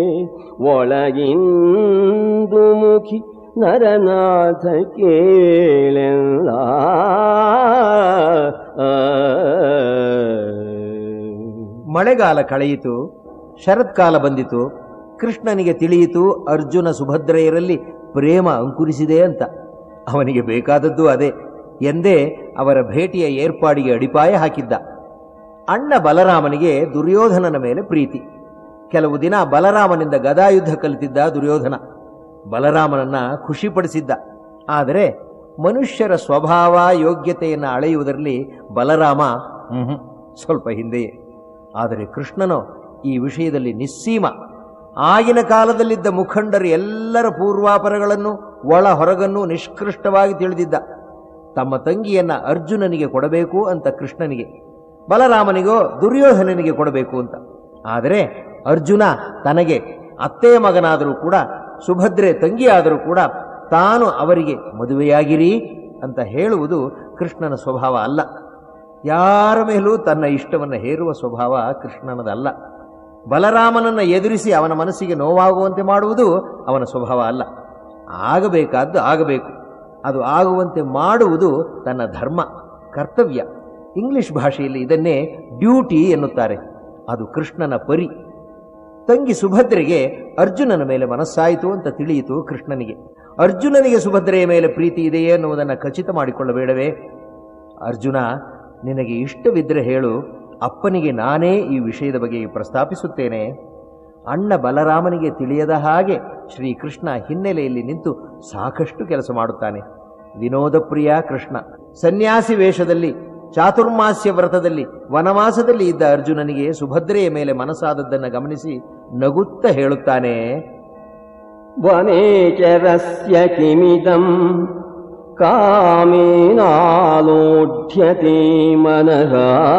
ಒಳಗಿಂದು ಮುಖಿ ನರನಾಥ ಕೇಳೆಲ್ಲ ಮಳೆಗಾಲ ಕಳೆಯಿತು ಶರತ್ಕಾಲ ಬಂದಿತು ಕೃಷ್ಣನಿಗೆ ತಿಳಿಯಿತು ಅರ್ಜುನ ಸುಭದ್ರೆಯರಲ್ಲಿ ಪ್ರೇಮ ಅಂಕುರಿಸಿದೆ ಅಂತ ಅವನಿಗೆ ಬೇಕಾದದ್ದು ಅದೇ ಎಂದೇ ಅವರ ಭೇಟಿಯ ಏರ್ಪಾಡಿಗೆ ಅಡಿಪಾಯ ಹಾಕಿದ್ದ ಅಣ್ಣ ಬಲರಾಮನಿಗೆ ದುರ್ಯೋಧನನ ಮೇಲೆ ಪ್ರೀತಿ ಕೆಲವು ದಿನ ಬಲರಾಮನಿಂದ ಗದಾಯುದ್ಧ ಕಲಿತಿದ್ದ ದುರ್ಯೋಧನ ಬಲರಾಮನನ್ನ ಖುಷಿಪಡಿಸಿದ್ದ ಆದರೆ ಮನುಷ್ಯರ ಸ್ವಭಾವ ಯೋಗ್ಯತೆಯನ್ನು ಅಳೆಯುವುದರಲ್ಲಿ ಬಲರಾಮ ಹ್ಮ್ ಸ್ವಲ್ಪ ಹಿಂದೆಯೇ ಆದರೆ ಕೃಷ್ಣನು ಈ ವಿಷಯದಲ್ಲಿ ನಿಸ್ಸೀಮ ಆಗಿನ ಕಾಲದಲ್ಲಿದ್ದ ಮುಖಂಡರು ಎಲ್ಲರ ಪೂರ್ವಾಪರಗಳನ್ನು ಒಳ ಹೊರಗನ್ನು ನಿಷ್ಕೃಷ್ಟವಾಗಿ ತಿಳಿದಿದ್ದ ತಮ್ಮ ತಂಗಿಯನ್ನ ಅರ್ಜುನನಿಗೆ ಕೊಡಬೇಕು ಅಂತ ಕೃಷ್ಣನಿಗೆ ಬಲರಾಮನಿಗೋ ದುರ್ಯೋಧನನಿಗೆ ಕೊಡಬೇಕು ಅಂತ ಆದರೆ ಅರ್ಜುನ ತನಗೆ ಅತ್ತೆಯ ಮಗನಾದರೂ ಕೂಡ ಸುಭದ್ರೆ ತಂಗಿಯಾದರೂ ಕೂಡ ತಾನು ಅವರಿಗೆ ಮದುವೆಯಾಗಿರಿ ಅಂತ ಹೇಳುವುದು ಕೃಷ್ಣನ ಸ್ವಭಾವ ಅಲ್ಲ ಯಾರ ಮೇಲೂ ತನ್ನ ಇಷ್ಟವನ್ನು ಹೇರುವ ಸ್ವಭಾವ ಕೃಷ್ಣನದಲ್ಲ ಬಲರಾಮನನ್ನು ಎದುರಿಸಿ ಅವನ ಮನಸ್ಸಿಗೆ ನೋವಾಗುವಂತೆ ಮಾಡುವುದು ಅವನ ಸ್ವಭಾವ ಅಲ್ಲ ಆಗಬೇಕಾದ್ದು ಆಗಬೇಕು ಅದು ಆಗುವಂತೆ ಮಾಡುವುದು ತನ್ನ ಧರ್ಮ ಕರ್ತವ್ಯ ಇಂಗ್ಲಿಷ್ ಭಾಷೆಯಲ್ಲಿ ಇದನ್ನೇ ಡ್ಯೂಟಿ ಎನ್ನುತ್ತಾರೆ ಅದು ಕೃಷ್ಣನ ಪರಿ ತಂಗಿ ಸುಭದ್ರೆಗೆ ಅರ್ಜುನನ ಮೇಲೆ ಮನಸ್ಸಾಯಿತು ಅಂತ ತಿಳಿಯಿತು ಕೃಷ್ಣನಿಗೆ ಅರ್ಜುನನಿಗೆ ಸುಭದ್ರೆಯ ಮೇಲೆ ಪ್ರೀತಿ ಇದೆಯೇ ಎನ್ನುವುದನ್ನು ಖಚಿತ ಮಾಡಿಕೊಳ್ಳಬೇಡವೇ ಅರ್ಜುನ ನಿನಗೆ ಇಷ್ಟವಿದ್ದರೆ ಹೇಳು ಅಪ್ಪನಿಗೆ ನಾನೇ ಈ ವಿಷಯದ ಬಗ್ಗೆ ಪ್ರಸ್ತಾಪಿಸುತ್ತೇನೆ ಅಣ್ಣ ಬಲರಾಮನಿಗೆ ತಿಳಿಯದ ಹಾಗೆ ಶ್ರೀಕೃಷ್ಣ ಹಿನ್ನೆಲೆಯಲ್ಲಿ ನಿಂತು ಸಾಕಷ್ಟು ಕೆಲಸ ಮಾಡುತ್ತಾನೆ ವಿನೋದಪ್ರಿಯ ಕೃಷ್ಣ ಸನ್ಯಾಸಿ ವೇಷದಲ್ಲಿ ಚಾತುರ್ಮಾಸ್ಯ ವ್ರತದಲ್ಲಿ ವನವಾಸದಲ್ಲಿ ಇದ್ದ ಅರ್ಜುನನಿಗೆ ಸುಭದ್ರೆಯ ಮೇಲೆ ಮನಸ್ಸಾದದ್ದನ್ನು ಗಮನಿಸಿ ನಗುತ್ತ ಹೇಳುತ್ತಾನೆ ವನೇಚರಸ್ಯ ಕಿಮಿದಂ ಕಾಮೇನಾಲೋಢ್ಯತೆ ಮನಃ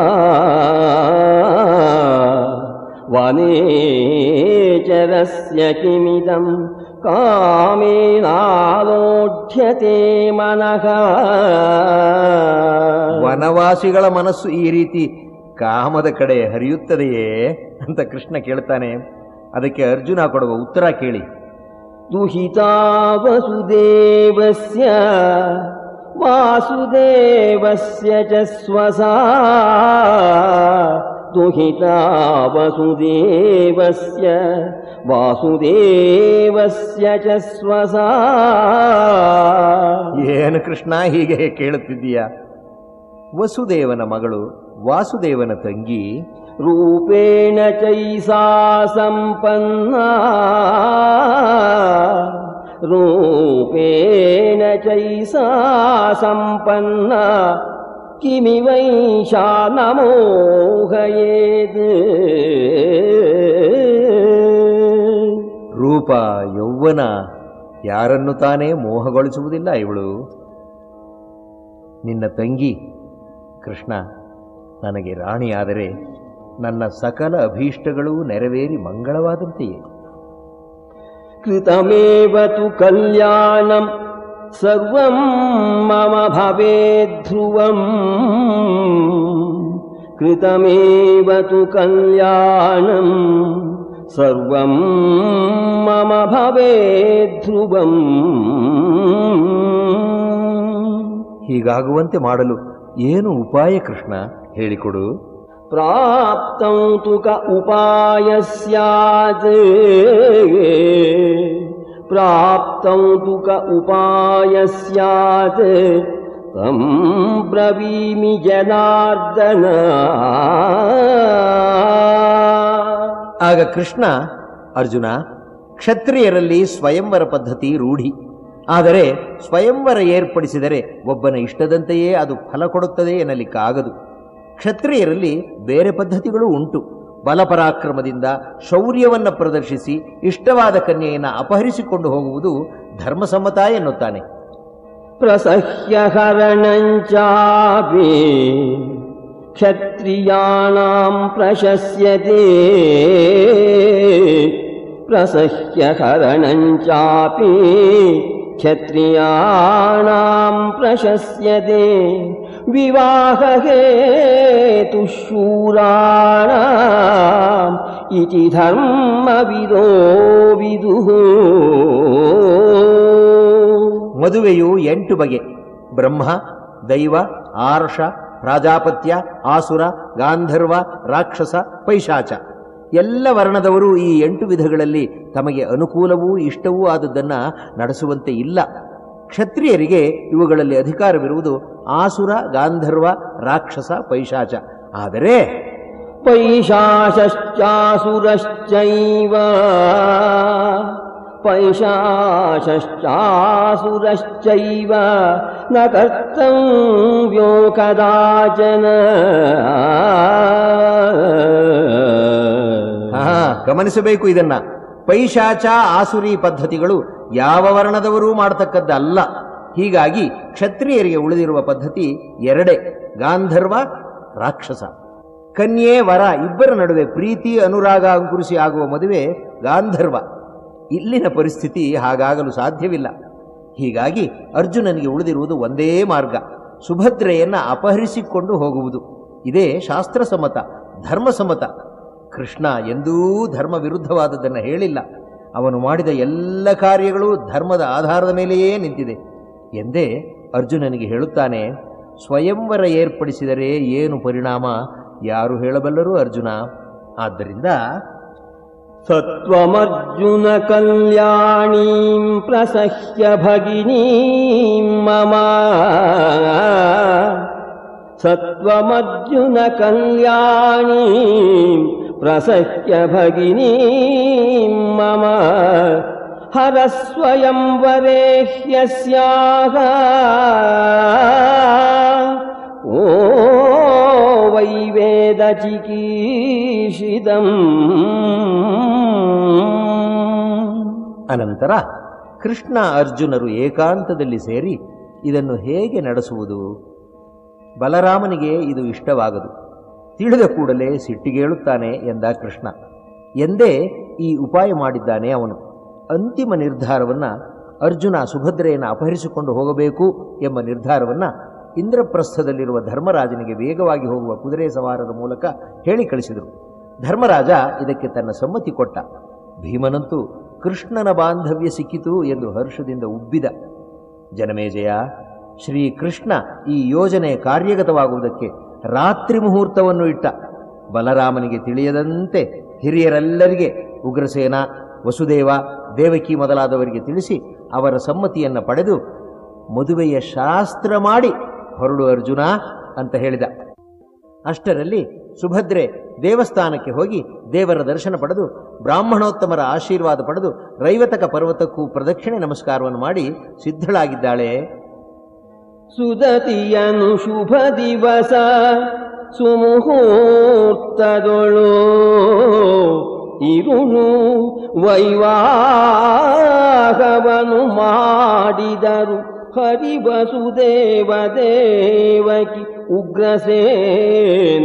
ವನೇಚರಸ್ಯ ಕಿಮಿದಂ ಕಾಮೇನಾಲೋಢ್ಯತೆ ಮನಃ ವನವಾಸಿಗಳ ಮನಸ್ಸು ಈ ರೀತಿ ಕಾಮದ ಕಡೆ ಹರಿಯುತ್ತದೆಯೇ ಅಂತ ಕೃಷ್ಣ ಕೇಳ್ತಾನೆ ಅದಕ್ಕೆ ಅರ್ಜುನ ಕೊಡುವ ಉತ್ತರ ಕೇಳಿ दुहिता वसुदेवस्य वासुदेवस्य च स्वसा दुहिता वसुदेवस्य वासुदेवस्य च स्वसा ಏನು ಕೃಷ್ಣ ಹೀಗೆ ಕೇಳುತ್ತಿದ್ದೀಯ ವಸುದೇವನ ಮಗಳು ವಾಸುದೇವನ ತಂಗಿ रूपेण चैसा सम्पन्ना रूपेण चैसा सम्पन्ना किमिवैषा नमोहयेत् ರೂಪ ಯೌವನ ಯಾರನ್ನು ತಾನೇ ಮೋಹಗೊಳಿಸುವುದಿಲ್ಲ ಇವಳು ನಿನ್ನ ತಂಗಿ ಕೃಷ್ಣ ನನಗೆ ರಾಣಿಯಾದರೆ ನನ್ನ ಸಕಲ ಅಭೀಷ್ಟಗಳು ನೆರವೇರಿ ಮಂಗಳವಾದಂತೆಯೇ कृतमेव तु कल्याणम् सर्वं मम भवेद्ध्रुवम् कृतमेव तु कल्याणम् सर्वं मम भवेद्ध्रुवम् ಹೀಗಾಗುವಂತೆ ಮಾಡಲು ಏನು ಉಪಾಯ ಕೃಷ್ಣ ಹೇಳಿಕೊಡು प्राप्तं तु क उपाय स्यात् प्राप्तं तु क उपाय स्यात् तं ब्रवीमि जनार्दन ಆಗ ಕೃಷ್ಣ ಅರ್ಜುನ ಕ್ಷತ್ರಿಯರಲ್ಲಿ ಸ್ವಯಂವರ ಪದ್ಧತಿ ರೂಢಿ ಆದರೆ ಸ್ವಯಂವರ ಏರ್ಪಡಿಸಿದರೆ ಒಬ್ಬನ ಇಷ್ಟದಂತೆಯೇ ಅದು ಫಲ ಕೊಡುತ್ತದೆ ಎನ್ನಲಿಕ್ಕಾಗದು ಕ್ಷತ್ರಿಯರಲ್ಲಿ ಬೇರೆ ಪದ್ಧತಿಗಳು ಉಂಟು ಬಲಪರಾಕ್ರಮದಿಂದ ಶೌರ್ಯವನ್ನು ಪ್ರದರ್ಶಿಸಿ ಇಷ್ಟವಾದ ಕನ್ಯೆಯನ್ನು ಅಪಹರಿಸಿಕೊಂಡು ಹೋಗುವುದು ಧರ್ಮಸಮ್ಮತ ಎನ್ನುತ್ತಾನೆ प्रसह्य हरणं चापि क्षत्रियाणां प्रशस्यते प्रसह्य हरणं चापि क्षत्रियाणां प्रशस्यते विवाहहेतुशूराणाम् इति धर्मविदो विदुः ಮದುವೆಯು ಎಂಟು ಬಗೆ ಬ್ರಹ್ಮ ದೈವ ಆರ್ಷ ಪ್ರಾಜಾಪತ್ಯ ಆಸುರ ಗಾಂಧರ್ವ ರಾಕ್ಷಸ ಪೈಶಾಚ ಎಲ್ಲ ವರ್ಣದವರು ಈ ಎಂಟು ವಿಧಗಳಲ್ಲಿ ತಮಗೆ ಅನುಕೂಲವೂ ಇಷ್ಟವೂ ಆದದ್ದನ್ನ ನಡೆಸುವಂತೆ ಇಲ್ಲ ಕ್ಷತ್ರಿಯರಿಗೆ ಇವುಗಳಲ್ಲಿ ಅಧಿಕಾರವಿರುವುದು ಆಸುರ ಗಾಂಧರ್ವ ರಾಕ್ಷಸ ಪೈಶಾಚ ಆದರೆ पैशाशश्चासुरश्चैव पैशाशश्चासुरश्चैव न कर्तव्यो कदाचन ಹಾ ಗಮನಿಸಬೇಕು ಇದನ್ನ ಪೈಶಾಚ ಆಸುರಿ ಪದ್ಧತಿಗಳು ಯಾವ ವರ್ಣದವರೂ ಮಾಡತಕ್ಕದ್ದಲ್ಲ ಹೀಗಾಗಿ ಕ್ಷತ್ರಿಯರಿಗೆ ಉಳಿದಿರುವ ಪದ್ಧತಿ ಎರಡೇ ಗಾಂಧರ್ವ ರಾಕ್ಷಸ ಕನ್ಯೆ ವರ ಇಬ್ಬರ ನಡುವೆ ಪ್ರೀತಿ ಅನುರಾಗ ಅಂಕುರಿಸಿ ಆಗುವ ಮದುವೆ ಗಾಂಧರ್ವ ಇಲ್ಲಿನ ಪರಿಸ್ಥಿತಿ ಹಾಗಾಗಲು ಸಾಧ್ಯವಿಲ್ಲ ಹೀಗಾಗಿ ಅರ್ಜುನನಿಗೆ ಉಳಿದಿರುವುದು ಒಂದೇ ಮಾರ್ಗ ಸುಭದ್ರೆಯನ್ನ ಅಪಹರಿಸಿಕೊಂಡು ಹೋಗುವುದು ಇದೇ ಶಾಸ್ತ್ರಸಮ್ಮತ ಧರ್ಮಸಮ್ಮತ ಕೃಷ್ಣ ಎಂದೂ ಧರ್ಮ ವಿರುದ್ಧವಾದದ್ದನ್ನು ಹೇಳಿಲ್ಲ ಅವನು ಮಾಡಿದ ಎಲ್ಲ ಕಾರ್ಯಗಳು ಧರ್ಮದ ಆಧಾರದ ಮೇಲೆಯೇ ನಿಂತಿದೆ ಎಂದೇ ಅರ್ಜುನನಿಗೆ ಹೇಳುತ್ತಾನೆ ಸ್ವಯಂವರ ಏರ್ಪಡಿಸಿದರೆ ಏನು ಪರಿಣಾಮ ಯಾರು ಹೇಳಬಲ್ಲರು ಅರ್ಜುನ ಆದ್ದರಿಂದ सत्त्वमर्जुन कल्याणीं प्रसह्य भगिनीं मम सत्त्वमर्जुन कल्याणीं प्रसह्य भगिनीं मम हरस्वयंवरे ह्यस्याः ओ वै वेदचिकीर्षितम् ಅನಂತರ ಕೃಷ್ಣ ಅರ್ಜುನರು ಏಕಾಂತದಲ್ಲಿ ಸೇರಿ ಇದನ್ನು ಹೇಗೆ ನಡೆಸುವುದು ಬಲರಾಮನಿಗೆ ಇದು ಇಷ್ಟವಾಗದು ತಿಳಿದ ಕೂಡಲೇ ಸಿಟ್ಟಿಗೇಳುತ್ತಾನೆ ಎಂದ ಕೃಷ್ಣ ಎಂದೇ ಈ ಉಪಾಯ ಮಾಡಿದ್ದಾನೆ ಅವನು ಅಂತಿಮ ನಿರ್ಧಾರವನ್ನ ಅರ್ಜುನ ಸುಭದ್ರೆಯನ್ನು ಅಪಹರಿಸಿಕೊಂಡು ಹೋಗಬೇಕು ಎಂಬ ನಿರ್ಧಾರವನ್ನ ಇಂದ್ರಪ್ರಸ್ಥದಲ್ಲಿರುವ ಧರ್ಮರಾಜನಿಗೆ ವೇಗವಾಗಿ ಹೋಗುವ ಕುದುರೆ ಸವಾರರ ಮೂಲಕ ಹೇಳಿ ಕಳಿಸಿದರು ಧರ್ಮರಾಜ ಇದಕ್ಕೆ ತನ್ನ ಸಮ್ಮತಿ ಕೊಟ್ಟ ಭೀಮನಂತೂ ಕೃಷ್ಣನ ಬಾಂಧವ್ಯ ಸಿಕ್ಕಿತು ಎಂದು ಹರ್ಷದಿಂದ ಉಬ್ಬಿದ ಜನಮೇಜಯ ಶ್ರೀ ಕೃಷ್ಣ ಈ ಯೋಜನೆ ಕಾರ್ಯಗತವಾಗುವುದಕ್ಕೆ ರಾತ್ರಿ ಮುಹೂರ್ತವನ್ನು ಇಟ್ಟ ಬಲರಾಮನಿಗೆ ತಿಳಿಯದಂತೆ ಹಿರಿಯರೆಲ್ಲರಿಗೆ ಉಗ್ರಸೇನ ವಸುದೇವ ದೇವಕಿ ಮೊದಲಾದವರಿಗೆ ತಿಳಿಸಿ ಅವರ ಸಮ್ಮತಿಯನ್ನು ಪಡೆದು ಮದುವೆಯ ಶಾಸ್ತ್ರ ಮಾಡಿ ಹೊರಡು ಅರ್ಜುನ ಅಂತ ಹೇಳಿದ ಅಷ್ಟರಲ್ಲಿ ಸುಭದ್ರೆ ದೇವಸ್ಥಾನಕ್ಕೆ ಹೋಗಿ ದೇವರ ದರ್ಶನ ಪಡೆದು ಬ್ರಾಹ್ಮಣೋತ್ತಮರ ಆಶೀರ್ವಾದ ಪಡೆದು ರೈವತಕ ಪರ್ವತಕ್ಕೂ ಪ್ರದಕ್ಷಿಣೆ ನಮಸ್ಕಾರವನ್ನು ಮಾಡಿ ಸಿದ್ಧಳಾಗಿದ್ದಾಳೆ ಸುದತಿಯನು ಶುಭ ದಿವಸ ಸುಮುಹೂರ್ತದೊಳು ಇರುಳು ವೈವಾಹವನು ಮಾಡಿದರು ಹರಿವಸುದೇವ ದೇವಕಿ ಉಗ್ರಸೇನ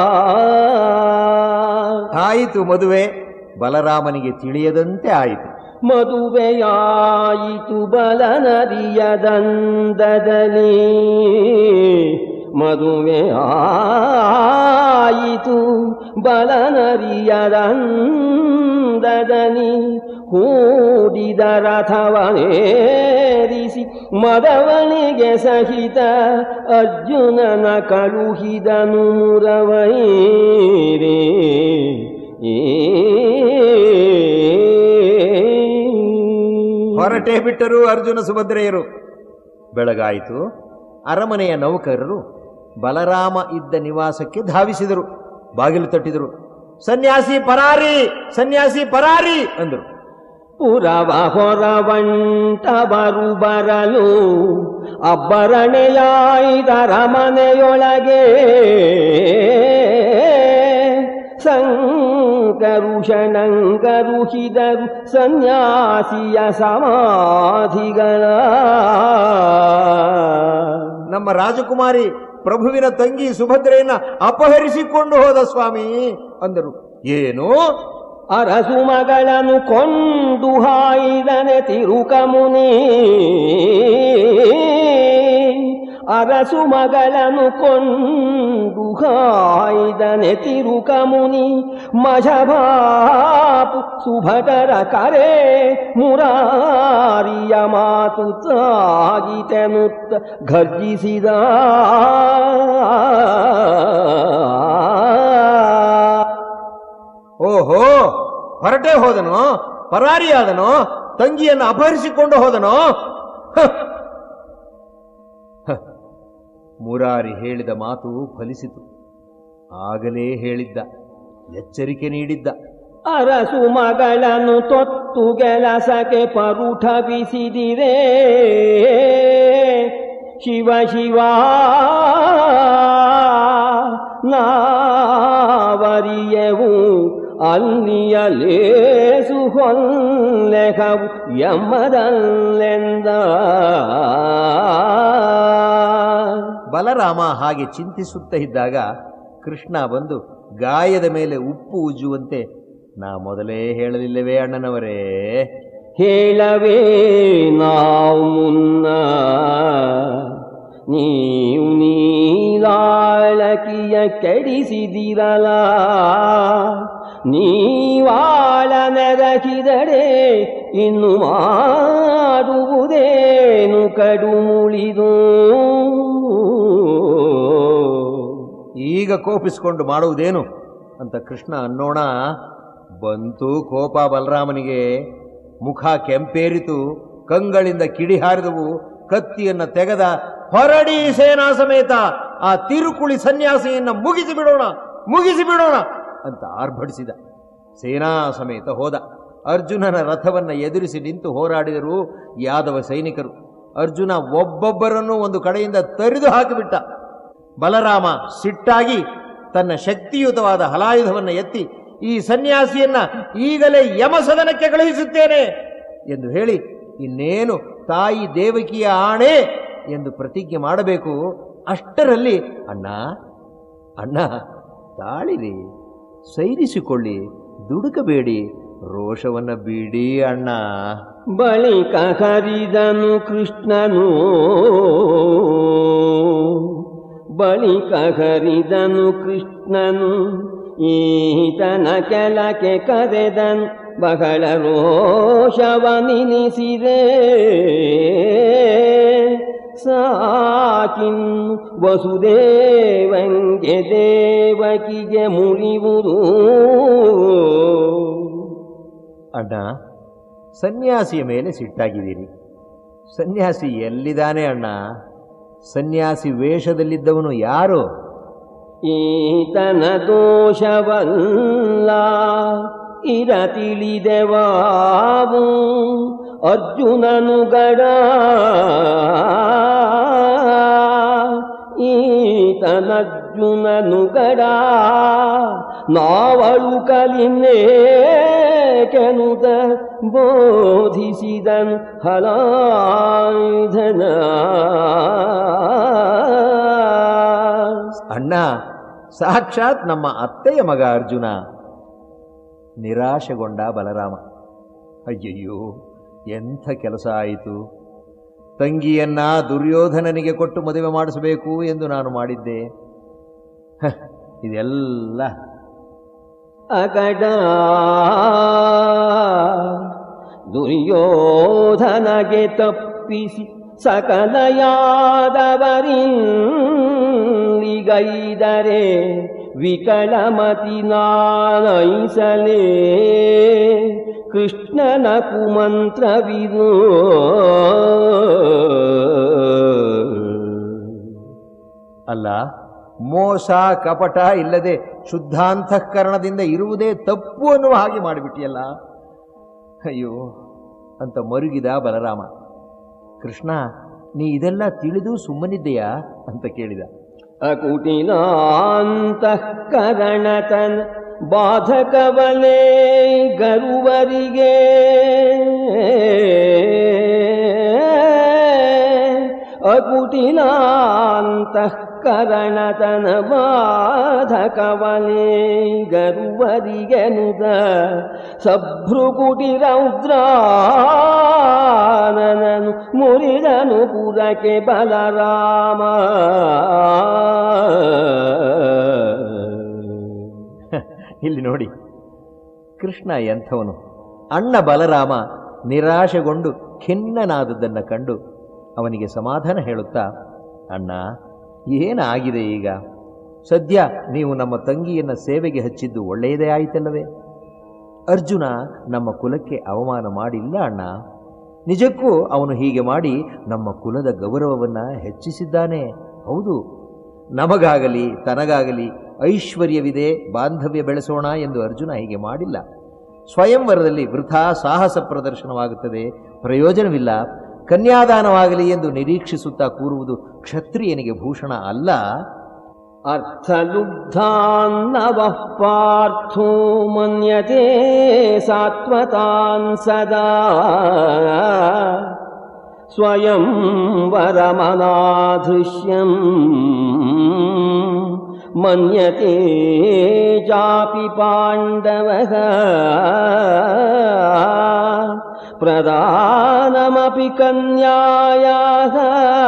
ಆಯಿತು ಮದುವೆ ಬಲರಾಮನಿಗೆ ತಿಳಿಯದಂತೆ ಆಯಿತು ಮದುವೆಯಾಯಿತು ಬಲನದಿಯ ದಂದದಲ್ಲಿ ಮದುವೆಯಾಯಿತು ಬಲನರಿಯ ದಂದದಲ್ಲಿ ಹೂಡಿದ ರಥವನೇರಿಸಿ ಮದವನಿಗೆ ಸಹಿತ ಅರ್ಜುನನ ಕಳುಹಿದನು ಮುರವೈರೇ ಹೊರಟೇ ಬಿಟ್ಟರು ಅರ್ಜುನ ಸುಭದ್ರೆಯರು ಬೆಳಗಾಯಿತು ಅರಮನೆಯ ನೌಕರರು ಬಲರಾಮ ಇದ್ದ ನಿವಾಸಕ್ಕೆ ಧಾವಿಸಿದರು ಬಾಗಿಲು ತಟ್ಟಿದರು ಸನ್ಯಾಸಿ ಪರಾರಿ ಸನ್ಯಾಸಿ ಪರಾರಿ ಅಂದರು ಪುರವ ಹೊರವಂಟ ಬರು ಬರಲು ಅಬ್ಬರಣೆಯಾಯ್ದರ ಮನೆಯೊಳಗೆ ಸಂಕರು ಷಣಂಕರುಹಿದರು ಸನ್ಯಾಸಿಯ ಸಮಾಧಿಗಳ ನಮ್ಮ ರಾಜಕುಮಾರಿ ಪ್ರಭುವಿನ ತಂಗಿ ಸುಭದ್ರೆಯನ್ನ ಅಪಹರಿಸಿಕೊಂಡು ಹೋದ ಸ್ವಾಮಿ ಅಂದರು ಏನು ಅರಸು ಮಗಳನ್ನು ಕೊಂಡು ಹಾಯ್ದನೆ ತಿರುಕ ಮುನಿ ಅರಸು ಮಗಳನ್ನು ಕೊಂಡು ಹಾಯ್ದನೆ ತಿರುಕ ಮುನಿ ಮಜಭಾಪು ಸುಭಟರ ಕರೆ ಮುರಾರಿಯ ಮಾತು ತಾಗಿತೆನುತ್ತ ಘರ್ಜಿಸಿದ ಓಹೋ ಹೊರಟೇ ಹೋದನು ಪರಾರಿಯಾದನು ತಂಗಿಯನ್ನು ಅಪಹರಿಸಿಕೊಂಡು ಹೋದನು ಹ! ಹ! ಮುರಾರಿ ಹೇಳಿದ ಮಾತು ಫಲಿಸಿತು ಆಗಲೇ ಹೇಳಿದ್ದ ಎಚ್ಚರಿಕೆ ನೀಡಿದ್ದ ಅರಸು ಮಗಳನ್ನು ತೊತ್ತು ಕೆಲಸಕ್ಕೆ ಪರುಠ ಬಿಸಿದಿರೆ ಶಿವ ಶಿವ ನಾವರಿಯವು ಅಲ್ಲಿಯ ಲೇಸು ಹೊಲ್ಲೆಹವು ಯಮ್ಮದಲ್ಲೆಂದ ಬಲರಾಮ ಹಾಗೆ ಚಿಂತಿಸುತ್ತ ಇದ್ದಾಗ ಕೃಷ್ಣ ಬಂದು ಗಾಯದ ಮೇಲೆ ಉಪ್ಪು ಉಜ್ಜುವಂತೆ ನಾ ಮೊದಲೇ ಹೇಳಲಿಲ್ಲವೇ ಅಣ್ಣನವರೇ ಹೇಳವೇ ನಾವು ಮುನ್ನ ನೀವು ನೀಲಾಳಕಿಯ ಕೆಡಿಸಿದಿರಲ ನೀವಾಳ ನೆರಕಿದರೆ ಇನ್ನು ಮಾಡುವುದೇನು ಕಡು ಮುಳಿದು ಈಗ ಕೋಪಿಸಿಕೊಂಡು ಮಾಡುವುದೇನು ಅಂತ ಕೃಷ್ಣ ಅನ್ನೋಣ ಬಂತು ಕೋಪ ಬಲರಾಮನಿಗೆ ಮುಖ ಕೆಂಪೇರಿತು ಕಂಗಳಿಂದ ಕಿಡಿ ಹಾರಿದವು ಕತ್ತಿಯನ್ನ ತೆಗೆದ ಹೊರಡಿ ಸೇನಾ ಸಮೇತ ಆ ತಿರುಕುಳಿ ಸನ್ಯಾಸಿಯನ್ನ ಮುಗಿಸಿ ಬಿಡೋಣ ಮುಗಿಸಿ ಬಿಡೋಣ ಅಂತ ಆರ್ಭಡಿಸಿದ ಸೇನಾ ಸಮೇತ ಹೋದ ಅರ್ಜುನನ ರಥವನ್ನ ಎದುರಿಸಿ ನಿಂತು ಹೋರಾಡಿದರು ಯಾದವ ಸೈನಿಕರು ಅರ್ಜುನ ಒಬ್ಬೊಬ್ಬರನ್ನು ಒಂದು ಕಡೆಯಿಂದ ತರಿದು ಹಾಕಿಬಿಟ್ಟ ಬಲರಾಮ ಸಿಟ್ಟಾಗಿ ತನ್ನ ಶಕ್ತಿಯುತವಾದ ಹಲಾಯುಧವನ್ನು ಎತ್ತಿ ಈ ಸನ್ಯಾಸಿಯನ್ನ ಈಗಲೇ ಯಮಸದನಕ್ಕೆ ಕಳುಹಿಸುತ್ತೇನೆ ಎಂದು ಹೇಳಿ ಇನ್ನೇನು ತಾಯಿ ದೇವಕಿಯ ಆಣೆ ಎಂದು ಪ್ರತಿಜ್ಞೆ ಮಾಡಬೇಕು ಅಷ್ಟರಲ್ಲಿ ಅಣ್ಣ ಅಣ್ಣ ತಾಳಿರಿ ಸೈರಿಸಿಕೊಳ್ಳಿ ದುಡುಕಬೇಡಿ ರೋಷವನ್ನ ಬಿಡಿ ಅಣ್ಣ ಬಳಿಕ ಹರಿದನು ಕೃಷ್ಣನು ಬಳಿಕ ಹರಿದನು ಕೃಷ್ಣನು ಈತನ ಕೆಳಕ್ಕೆ ಕರೆದನು ಬಹಳ ರೋಷವನಿನಿಸಿದೆ ಸಾಕಿನ್ ವಸುದೇವಂಗೆ ದೇವಕಿಗೆ ಮುಳಿವುದು ಅಣ್ಣ ಸನ್ಯಾಸಿಯ ಮೇಲೆ ಸಿಟ್ಟಾಗಿದ್ದೀರಿ ಸನ್ಯಾಸಿ ಎಲ್ಲಿದ್ದಾನೆ ಅಣ್ಣ ಸನ್ಯಾಸಿ ವೇಷದಲ್ಲಿದ್ದವನು ಯಾರು ಈತನ ದೋಷವಲ್ಲ ಇರ ತಿಳಿದೆವಾವು ಅರ್ಜುನನು ಗಡ ಈತನರ್ಜುನನು ಗಡ ನಾವಳು ಕಲಿನೇ ಕೆನುತ ಬೋಧಿಸಿದನು ಹಲಾಯುಧನ ಅಣ್ಣ ಸಾಕ್ಷಾತ್ ನಮ್ಮ ಅತ್ತೆಯ ಮಗ ಅರ್ಜುನ ನಿರಾಶೆಗೊಂಡ ಬಲರಾಮ ಅಯ್ಯಯ್ಯೋ ಎಂಥ ಕೆಲಸ ಆಯಿತು ತಂಗಿಯನ್ನ ದುರ್ಯೋಧನನಿಗೆ ಕೊಟ್ಟು ಮದುವೆ ಮಾಡಿಸಬೇಕು ಎಂದು ನಾನು ಮಾಡಿದ್ದೆ ಹ, ಇದೆಲ್ಲ ಅಕಟ ದುರ್ಯೋಧನಗೆ ತಪ್ಪಿಸಿ ಸಕಲಯಾದವರಿಗೈದರೆ ವಿಕಲಮತಿ ನಾನೈಸಲೇ ಕೃಷ್ಣನ ಕುಮಂತ್ರವಿದು ಅಲ್ಲ ಮೋಸ ಕಪಟ ಇಲ್ಲದೆ ಶುದ್ಧಾಂತಃಕರಣದಿಂದ ಇರುವುದೇ ತಪ್ಪು ಅನ್ನುವ ಹಾಗೆ ಮಾಡಿಬಿಟ್ಟಿಯಲ್ಲ ಅಯ್ಯೋ ಅಂತ ಮರುಗಿದ ಬಲರಾಮ ಕೃಷ್ಣ ನೀ ಇದೆಲ್ಲ ತಿಳಿದು ಸುಮ್ಮನಿದ್ದೆಯಾ ಅಂತ ಕೇಳಿದ ಅಕುಟಿಲಾಂತಃಕರಣತನ ಬಾಧಕವಲೇ ಗರುವರಿಗೆ ಅಕುಟಿಲಾಂತಃಕರಣತನ ಬಾಧಕವಲೇ ಗರುವರಿಗೆ ನುದ ಸಭ್ರುಕುಟಿ ರೌದ್ರಾನನನು ಮುರಿದನು ಪುರಕ್ಕೆ ಬಲರಾಮ ಇಲ್ಲಿ ನೋಡಿ ಕೃಷ್ಣ ಎಂಥವನು ಅಣ್ಣ ಬಲರಾಮ ನಿರಾಶೆಗೊಂಡು ಖಿನ್ನನಾದದ್ದನ್ನು ಕಂಡು ಅವನಿಗೆ ಸಮಾಧಾನ ಹೇಳುತ್ತಾ ಅಣ್ಣ ಏನಾಗಿದೆ ಈಗ ಸದ್ಯ ನೀವು ನಮ್ಮ ತಂಗಿಯನ್ನ ಸೇವೆಗೆ ಹಚ್ಚಿದ್ದು ಒಳ್ಳೆಯದೇ ಆಯಿತಲ್ಲವೇ ಅರ್ಜುನ ನಮ್ಮ ಕುಲಕ್ಕೆ ಅವಮಾನ ಮಾಡಿಲ್ಲ ಅಣ್ಣ ನಿಜಕ್ಕೂ ಅವನು ಹೀಗೆ ಮಾಡಿ ನಮ್ಮ ಕುಲದ ಗೌರವವನ್ನ ಹೆಚ್ಚಿಸಿದ್ದಾನೆ ಹೌದು ನಮಗಾಗಲಿ ತನಗಾಗಲಿ ಐಶ್ವರ್ಯವಿದೆ ಬಾಂಧವ್ಯ ಬೆಳೆಸೋಣ ಎಂದು ಅರ್ಜುನ ಹೀಗೆ ಮಾಡಿಲ್ಲ ಸ್ವಯಂವರದಲ್ಲಿ ವೃಥಾ ಸಾಹಸ ಪ್ರದರ್ಶನವಾಗುತ್ತದೆ ಪ್ರಯೋಜನವಿಲ್ಲ ಕನ್ಯಾದಾನವಾಗಲಿ ಎಂದು ನಿರೀಕ್ಷಿಸುತ್ತಾ ಕೂರುವುದು ಕ್ಷತ್ರಿಯನಿಗೆ ಭೂಷಣ ಅಲ್ಲ ಅರ್ಥಲುಬ್ಧಾನ್ನವಃ ಪಾರ್ಥೋ ಮನ್ಯತೆ ಸಾತ್ವತಾನ್ ಸದಾ ಸ್ವಯಂ ವರಮನಾಧೃಶ್ಯಂ ಮನ್ಯತೆ ಚಾಪಿ ಪಾಂಡವಃ ಪ್ರದಾನಮಪಿ ಕನ್ಯಾಯಾः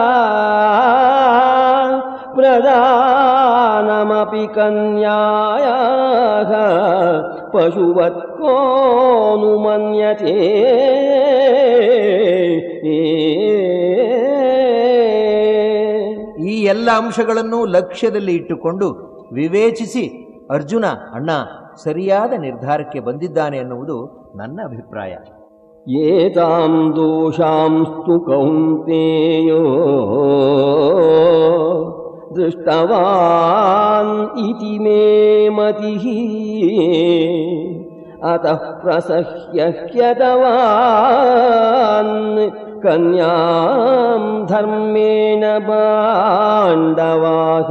ಪ್ರದಾನಮಪಿ ಕನ್ಯಾಯಾः ಪಶುವತ್ಕೋನು ಮನ್ಯತೆ ಈ ಎಲ್ಲ ಅಂಶಗಳನ್ನು ಲಕ್ಷ್ಯದಲ್ಲಿ ಇಟ್ಟುಕೊಂಡು ವಿವೇಚಿಸಿ ಅರ್ಜುನ ಅಣ್ಣ ಸರಿಯಾದ ನಿರ್ಧಾರಕ್ಕೆ ಬಂದಿದ್ದಾನೆ ಎನ್ನುವುದು ನನ್ನ ಅಭಿಪ್ರಾಯ ಏತಾಂ ದೋಷಾಂಸ್ತು ಕೌಂತೆಯೋ ದೃಷ್ಟವಾನ್ ಇತಿ ಮೇ ಮತಿಃ ಅತಃ ಪ್ರಸಹ್ಯ ಹ್ಯತವಾನ್ ಕನ್ಯಾಂ ಧರ್ಮೇಣ ಬಾಂಡವಾಹ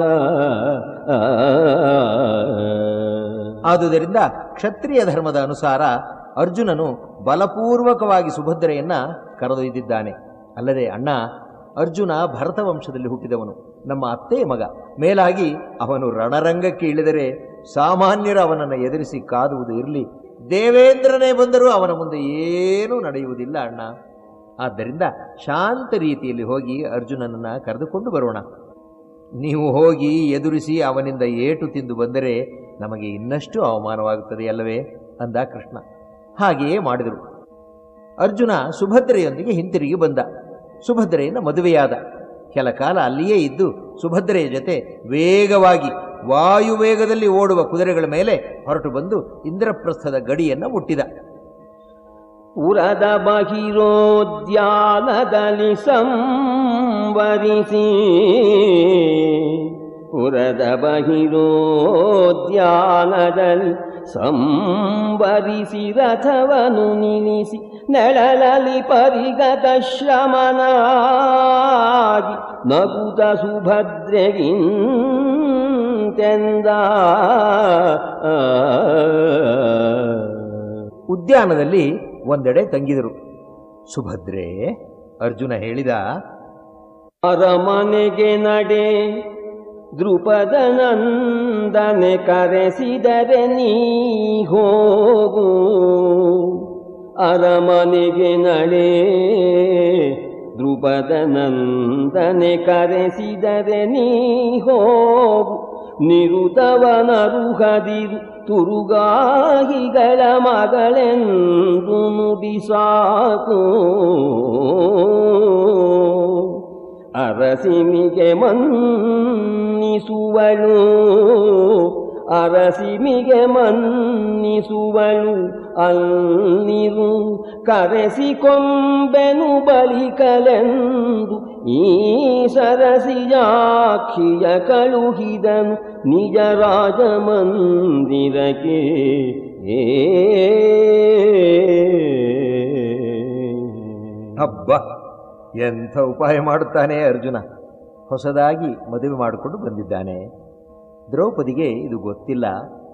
ಆದುದರಿಂದ ಕ್ಷತ್ರಿಯ ಧರ್ಮದ ಅನುಸಾರ ಅರ್ಜುನನು ಬಲಪೂರ್ವಕವಾಗಿ ಸುಭದ್ರೆಯನ್ನ ಕರೆದೊಯ್ದಿದ್ದಾನೆ ಅಲ್ಲದೆ ಅಣ್ಣ ಅರ್ಜುನ ಭರತ ವಂಶದಲ್ಲಿ ಹುಟ್ಟಿದವನು ನಮ್ಮ ಅತ್ತೆಯ ಮಗ ಮೇಲಾಗಿ ಅವನು ರಣರಂಗಕ್ಕೆ ಇಳಿದರೆ ಸಾಮಾನ್ಯರು ಅವನನ್ನು ಎದುರಿಸಿ ಕಾದುವುದು ಇರಲಿ ದೇವೇಂದ್ರನೇ ಬಂದರೂ ಅವನ ಮುಂದೆ ಏನೂ ನಡೆಯುವುದಿಲ್ಲ ಅಣ್ಣ ಆದ್ದರಿಂದ ಶಾಂತ ರೀತಿಯಲ್ಲಿ ಹೋಗಿ ಅರ್ಜುನನನ್ನ ಕರೆದುಕೊಂಡು ಬರೋಣ ನೀವು ಹೋಗಿ ಎದುರಿಸಿ ಅವನಿಂದ ಏಟು ತಿಂದು ಬಂದರೆ ನಮಗೆ ಇನ್ನಷ್ಟು ಅವಮಾನವಾಗುತ್ತದೆ ಅಲ್ಲವೇ ಅಂದ ಕೃಷ್ಣ ಹಾಗೆಯೇ ಮಾಡಿದರು ಅರ್ಜುನ ಸುಭದ್ರೆಯೊಂದಿಗೆ ಹಿಂತಿರುಗಿ ಬಂದ ಸುಭದ್ರೆಯನ್ನು ಮದುವೆಯಾದ ಕೆಲ ಕಾಲ ಅಲ್ಲಿಯೇ ಇದ್ದು ಸುಭದ್ರೆಯ ಜೊತೆ ವೇಗವಾಗಿ ವಾಯುವೇಗದಲ್ಲಿ ಓಡುವ ಕುದುರೆಗಳ ಮೇಲೆ ಹೊರಟು ಬಂದು ಇಂದ್ರಪ್ರಸ್ಥದ ಗಡಿಯನ್ನು ಮುಟ್ಟಿದ ಪುರದ ಬಹಿರೋದ್ಯಾನದಲ್ಲಿ ಸಂವರಿಸಿ ಪುರದ ಬಹಿರೋದ್ಯಾನದಲ್ಲಿ ಸಂವರಿಸಿ ರಥವನು ನಿಲ್ಲಿಸಿ ನೆಳಲಲಿ ಪರಿಗತ ಶ್ರಮನಾಗಿ ನಗುತ ಸುಭದ್ರೆಗಿಂತೆಂದ ಉದ್ಯಾನದಲ್ಲಿ ಒಂದೆಡೆ ತಂಗಿದರು ಸುಭದ್ರೆ ಅರ್ಜುನ ಹೇಳಿದ ಅರಮನೆಗೆ ನಡೆ ದೃಪದ ನಂದನೆ ಕರೆಸಿದರೆ ನೀ ಹೋಗು ಅರಮನೆಗೆ ನಡೆ ದ್ರುಪದ ನಂದನೆ ಕರೆಸಿದರೆ ನೀ ಹೋಗು ನಿರುತವನರುಹದಿರು ತುರುಗಾಹಿಗಳ ಮಗಳೆಂದು ನುಡಿ ಸಾಕು ಅರಸಿಮಿಗೆ ಮನ್ನಿಸುವಳು ಅರಸಿಮಿಗೆ ಮನ್ನಿಸುವಳು ಅಲ್ಲಿರು ಕರೆಸಿಕೊಂಬೆನು ಬಳಿಕಲೆಂದು ಈ ಸರಸಿಯಾಕ್ಷಿಯ ಕಳುಹಿದನು ನಿಜ ರಾಜಮಂದಿರಕ್ಕೆ ಏ ಹಬ್ಬ ಎಂಥ ಉಪಾಯ ಮಾಡುತ್ತಾನೆ ಅರ್ಜುನ ಹೊಸದಾಗಿ ಮದುವೆ ಮಾಡಿಕೊಂಡು ಬಂದಿದ್ದಾನೆ ದ್ರೌಪದಿಗೆ ಇದು ಗೊತ್ತಿಲ್ಲ